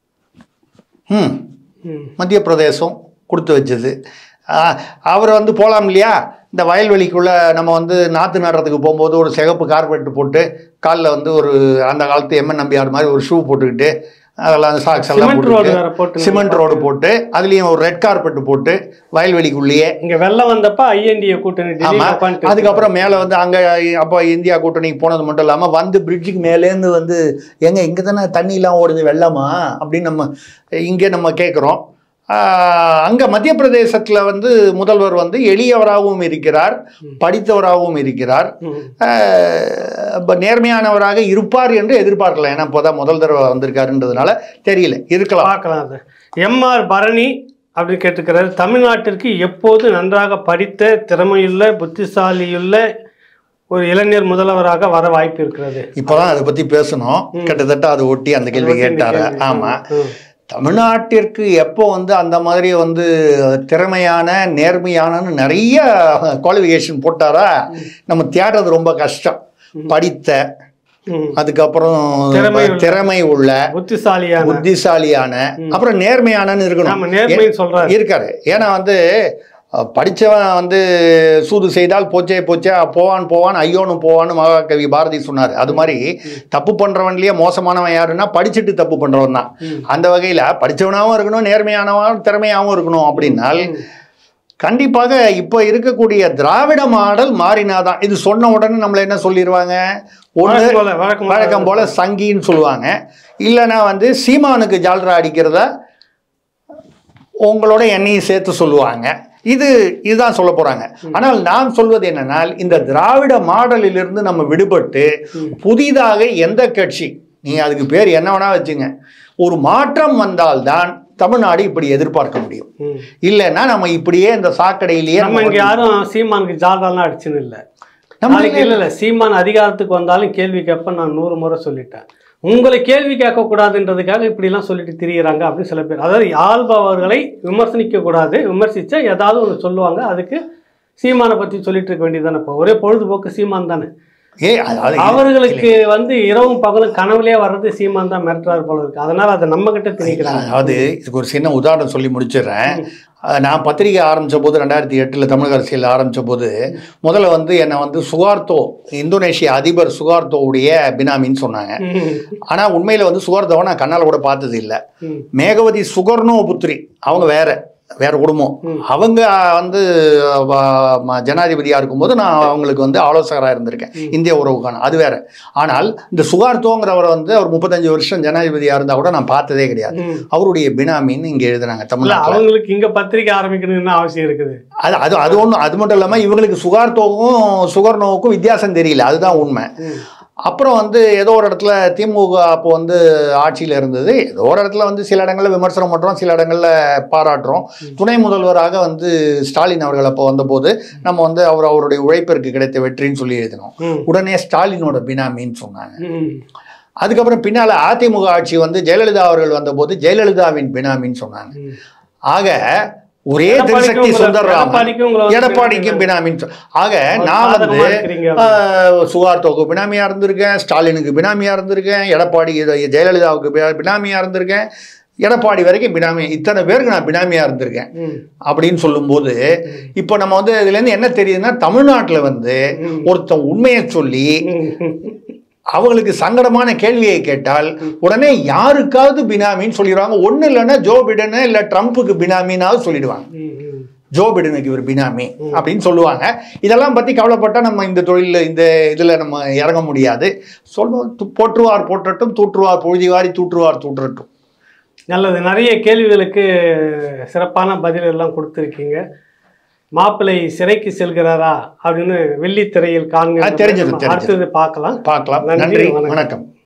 Speaker 1: ம்
Speaker 2: ம்.
Speaker 1: மத்திய பிரதேசம் கொடுத்து வச்சது ஆஹ், அவர் வந்து போகலாம் இல்லையா இந்த வயல்வெளிக்குள்ளே நம்ம வந்து நாற்று நடுறதுக்கு போகும்போது ஒரு சிகப்பு கார்பெட் போட்டு காலில் வந்து ஒரு அந்த காலத்து எம்என் நம்பியார் மாதிரி ஒரு ஷூ போட்டுக்கிட்டு அதெல்லாம் சாக்ஸ் எல்லாம்
Speaker 2: சிமெண்ட் ரோடு
Speaker 1: போட்டுக்கிட்டு
Speaker 2: வேற போட்டு
Speaker 1: சிமெண்ட் ரோடு போட்டு அதுலேயும் ஒரு ரெட் கார்பெட் போட்டு வயல்வெளிக்குள்ளேயே
Speaker 2: இங்க வெள்ளம் வந்தப்ப ஐஎன்டிஏ கூட்டணி டெல்லியில
Speaker 1: ஆமா
Speaker 2: உட்காந்துட்டு
Speaker 1: அதுக்கப்புறம் மேலே வந்து அங்கே அப்போ இந்தியா கூட்டணிக்கு போனது மட்டும் இல்லாமல் வந்து பிரிட்ஜுக்கு மேலேருந்து வந்து எங்க இங்கே தானே தண்ணிலாம் ஓடுது வெள்ளமா அப்படின்னு நம்ம இங்கே நம்ம கேட்குறோம் அங்கே மத்திய பிரதேசத்தில் வந்து முதல்வர் வந்து எளியவராகவும் இருக்கிறார் படித்தவராகவும் இருக்கிறார்
Speaker 2: ம்.
Speaker 1: ஆஹ் அப்ப நேர்மையானவராக இருப்பார் என்று எதிர்பார்க்கலாம் ஏன்னா இப்போதான் முதல் தடவை வந்திருக்காருன்றதுனால தெரியல இருக்கலாம்
Speaker 2: பார்க்கலாம் அது எம்ஆர் பரணி அப்படின்னு கேட்டுக்கிறாரு தமிழ்நாட்டிற்கு எப்போது நன்றாக படித்த திறமையுள்ள புத்திசாலியுள்ள ஒரு இளைஞர் முதல்வராக வர வாய்ப்பு இருக்கிறது
Speaker 1: இப்போதான் அதை பற்றி பேசணும் கிட்டத்தட்ட அதை ஒட்டி அந்த கேள்வி கேட்டாரு ஆமாம்
Speaker 2: ம்.
Speaker 1: தமிழ்நாட்டிற்கு எப்போ வந்து அந்த மாதிரி வந்து திறமையான நேர்மையானன்னு நிறைய குவாலிஃபிகேஷன் போட்டாரா நம்ம தேடுறது ரொம்ப கஷ்டம் படித்த
Speaker 2: ம்.
Speaker 1: அதுக்கப்புறம்
Speaker 2: திறமை உள்ள.
Speaker 1: திறமை உள்ள
Speaker 2: புத்திசாலியான
Speaker 1: புத்திசாலியான அப்புறம் நேர்மையானன்னு இருக்கணும்
Speaker 2: நாம நேர்மைன்னு சொல்றாரு
Speaker 1: இருக்காரு ஏன்னா வந்து அஹ், படிச்சவன் வந்து சூது செய்தால் போச்சே போச்சே போவான் போவான் ஐயோன்னு போவான்னு மகாகவி பாரதி சொன்னார் அது மாதிரி தப்பு பண்றவன்லயே மோசமானவன் யாருன்னா படிச்சுட்டு தப்பு பண்றவன் தான்
Speaker 2: ம்.
Speaker 1: அந்த வகையில படிச்சவனாவும் இருக்கணும் நேர்மையானவன் திறமையாகவும் இருக்கணும் அப்படின்னால் கண்டிப்பாக இப்போ இருக்கக்கூடிய திராவிட மாடல் மாறினாதான் இது சொன்ன உடனே நம்மள என்ன சொல்லிடுவாங்க ஒன்று
Speaker 2: வழக்கம் போல வழக்கம் போல
Speaker 1: வழக்கம் போல சங்கின்னு சொல்லுவாங்க இல்லைன்னா வந்து சீமானுக்கு ஜால்ரா அடிக்கிறத உங்களோட எண்ணையும் சேர்த்து சொல்லுவாங்க இது இதுதான் சொல்ல போறாங்க ஆனால் நான் சொல்வது என்னன்னா இந்த திராவிட மாடலிலிருந்து நம்ம விடுபட்டு புதிதாக எந்த கட்சி நீங்க அதுக்கு பேர் என்ன வேணா வச்சுங்க ஒரு மாற்றம் வந்தால்தான் தமிழ்நாடு இப்படி எதிர்பார்க்க முடியும்
Speaker 2: ம்.
Speaker 1: இல்லைன்னா நம்ம இப்படியே இந்த சாக்கடையிலேயே
Speaker 2: நம்ம இங்க யாரும் சீமானுக்கு ஜால்தாலாம் அடிச்சுன்னு இல்லை
Speaker 1: நம்ம
Speaker 2: நாளைக்கு இல்ல இல்ல சீமான் அதிகாரத்துக்கு வந்தாலும் கேள்வி கேட்ப நான் நூறு முறை சொல்லிட்டேன் உங்களை கேள்வி கேட்க கூடாதுன்றதுக்காக இப்படி எல்லாம் சொல்லிட்டு திரியிறாங்க அப்படின்னு சில பேர் அதாவது ஆள்பவர்களை விமர்சனிக்க கூடாது விமர்சிச்சா ஏதாவது ஒன்று சொல்லுவாங்க அதுக்கு சீமானை பத்தி சொல்லிட்டு இருக்க வேண்டியதுதானே இப்போ ஒரே பொழுதுபோக்கு சீமான் தானே
Speaker 1: ஏ அதாவது
Speaker 2: அவர்களுக்கு வந்து இரவும் பகலும் கனவுலயே வர்றது சீமான் தான் மிரட்டுறாரு போல இருக்கு அதனால அதை நம்ம கிட்ட திணிக்கிறாங்க
Speaker 1: அதாவது இதுக்கு ஒரு சின்ன உதாரணம் சொல்லி முடிச்சிடுறேன் அஹ் நான் பத்திரிகை ஆரம்பித்த போது ரெண்டாயிரத்தி எட்டில் தமிழக அரசியல் ஆரம்பித்த போது முதல்ல வந்து என்னை வந்து சுகார்த்தோ இந்தோனேஷிய அதிபர் சுகார்த்தோவுடைய பினாமின்னு சொன்னாங்க
Speaker 2: ம்,
Speaker 1: ஆனால் உண்மையில் வந்து சுகார்த்தோவை நான் கண்ணால் கூட பார்த்தது இல்லை
Speaker 2: ம்,
Speaker 1: மேகவதி சுகர்ணோ புத்ரி அவங்க வேற வேற குடும்பம் அவங்க வந்து வ- ம- ஜனாதிபதியா இருக்கும்போது நான் அவங்களுக்கு வந்து ஆலோசகராக இருந்திருக்கேன் இந்திய உறவுக்கான அது வேற ஆனால் இந்த சுகார்த்தோங்கிறவரை வந்து அவர் முப்பத்தஞ்சு வருஷம் ஜனாதிபதியா இருந்தா கூட நான் பார்த்ததே கிடையாது
Speaker 2: ம்.
Speaker 1: அவருடைய பினாமின்னு இங்க எழுதுனாங்க
Speaker 2: இல்ல
Speaker 1: தமிழ்நாட்டில்
Speaker 2: அவங்களுக்கு இங்க பத்திரிக்கை ஆரம்பிக்கணும்னு அவசியம் இருக்குது
Speaker 1: அது அது அது ஒன்றும் அது மட்டும் இல்லாமல் இவங்களுக்கு சுகார்த்தோவுக்கும் சுகர் நோவுக்கும் வித்தியாசம் தெரியல அதுதான் உண்மை
Speaker 2: ம்.
Speaker 1: அப்புறம் வந்து ஏதோ ஒரு இடத்துல திமுக அப்போ வந்து ஆட்சியில் இருந்தது ஏதோ ஒரு இடத்துல வந்து சில இடங்களில் விமர்சனம் பண்ணுறோம் சில இடங்களில் பாராட்டுறோம் துணை முதல்வராக வந்து ஸ்டாலின் அவர்கள் அப்போ வந்தபோது நம்ம வந்து அவர் அவருடைய உழைப்பிற்கு கிடைத்த வெற்றின்னு சொல்லி எழுதினோம்
Speaker 2: ம்.
Speaker 1: உடனே ஸ்டாலினோட பினாமின்னு சொன்னாங்க
Speaker 2: ம்.
Speaker 1: அதுக்கப்புறம் பின்னால் அதிமுக ஆட்சி வந்து ஜெயலலிதா அவர்கள் வந்தபோது ஜெயலலிதாவின் பினாமின்னு சொன்னாங்க
Speaker 2: ம்.
Speaker 1: ஆக ஒரே
Speaker 2: எடப்பாடிக்கும்
Speaker 1: திருசக்தி
Speaker 2: உங்களை-
Speaker 1: சுந்தரராமன்
Speaker 2: எடப்பாடிக்கும் உங்களை வந்து
Speaker 1: எடப்பாடிக்கும் பினாமின்னு சொ- ஆக நான் வந்து
Speaker 2: சாதகமா இருக்கிறீங்க
Speaker 1: ஆஹ், சுகார்த்தோக்கு பினாமியா இருந்திருக்கேன் ஸ்டாலினுக்கு பினாமியா இருந்திருக்கேன் எடப்பாடி இது- ஜெயலலிதாவுக்கு பி- பினாமியா இருந்திருக்கேன் எடப்பாடி வரைக்கும் பினாமி இத்தனை பேருக்கு நான் பினாமியா இருந்திருக்கேன்
Speaker 2: ம்.
Speaker 1: அப்படின்னு சொல்லும்போது இப்போ நம்ம வந்து இதுலேருந்து என்ன தெரியுதுன்னா தமிழ்நாட்டில் வந்து
Speaker 2: ம்.
Speaker 1: ஒருத்தன் உண்மையை சொல்லி
Speaker 2: ம்.
Speaker 1: அவங்களுக்கு சங்கடமான கேள்வியை கேட்டால் உடனே யாருக்காவது பினாமின்னு சொல்லிடுவாங்க ஒன்றும் இல்லைன்னா ஜோ பிடனு இல்லை ட்ரம்ப்புக்கு பினாமினாவது சொல்லிடுவாங்க
Speaker 2: ம். ம்.
Speaker 1: ஜோ பிடனுக்கு இவர் பினாமி அப்படின்னு சொல்லுவாங்க இதெல்லாம் பற்றி கவலைப்பட்டா நம்ம இந்த தொழிலில் இந்த இதில் நம்ம இறங்க முடியாது சொல்லுவோம் து- போற்றுவார் போற்றட்டும் தூற்றுவார் பொழுதிவாரி தூற்றுவார் தூற்றட்டும்
Speaker 2: நல்லது நிறைய கேள்விகளுக்கு சிறப்பான பதில் எல்லாம் கொடுத்துருக்கீங்க மாப்பிள்ளை சிறைக்கு செல்கிறாரா அப்படின்னு வெள்ளித்திரையில் காண்க
Speaker 1: ஆ, தெரிஞ்சது, தெரிஞ்சது.
Speaker 2: அடுத்தது பார்க்கலாம்
Speaker 1: பார்க்கலாம்
Speaker 2: நன்றி,
Speaker 1: நன்றி
Speaker 2: வணக்கம்.
Speaker 1: வணக்கம்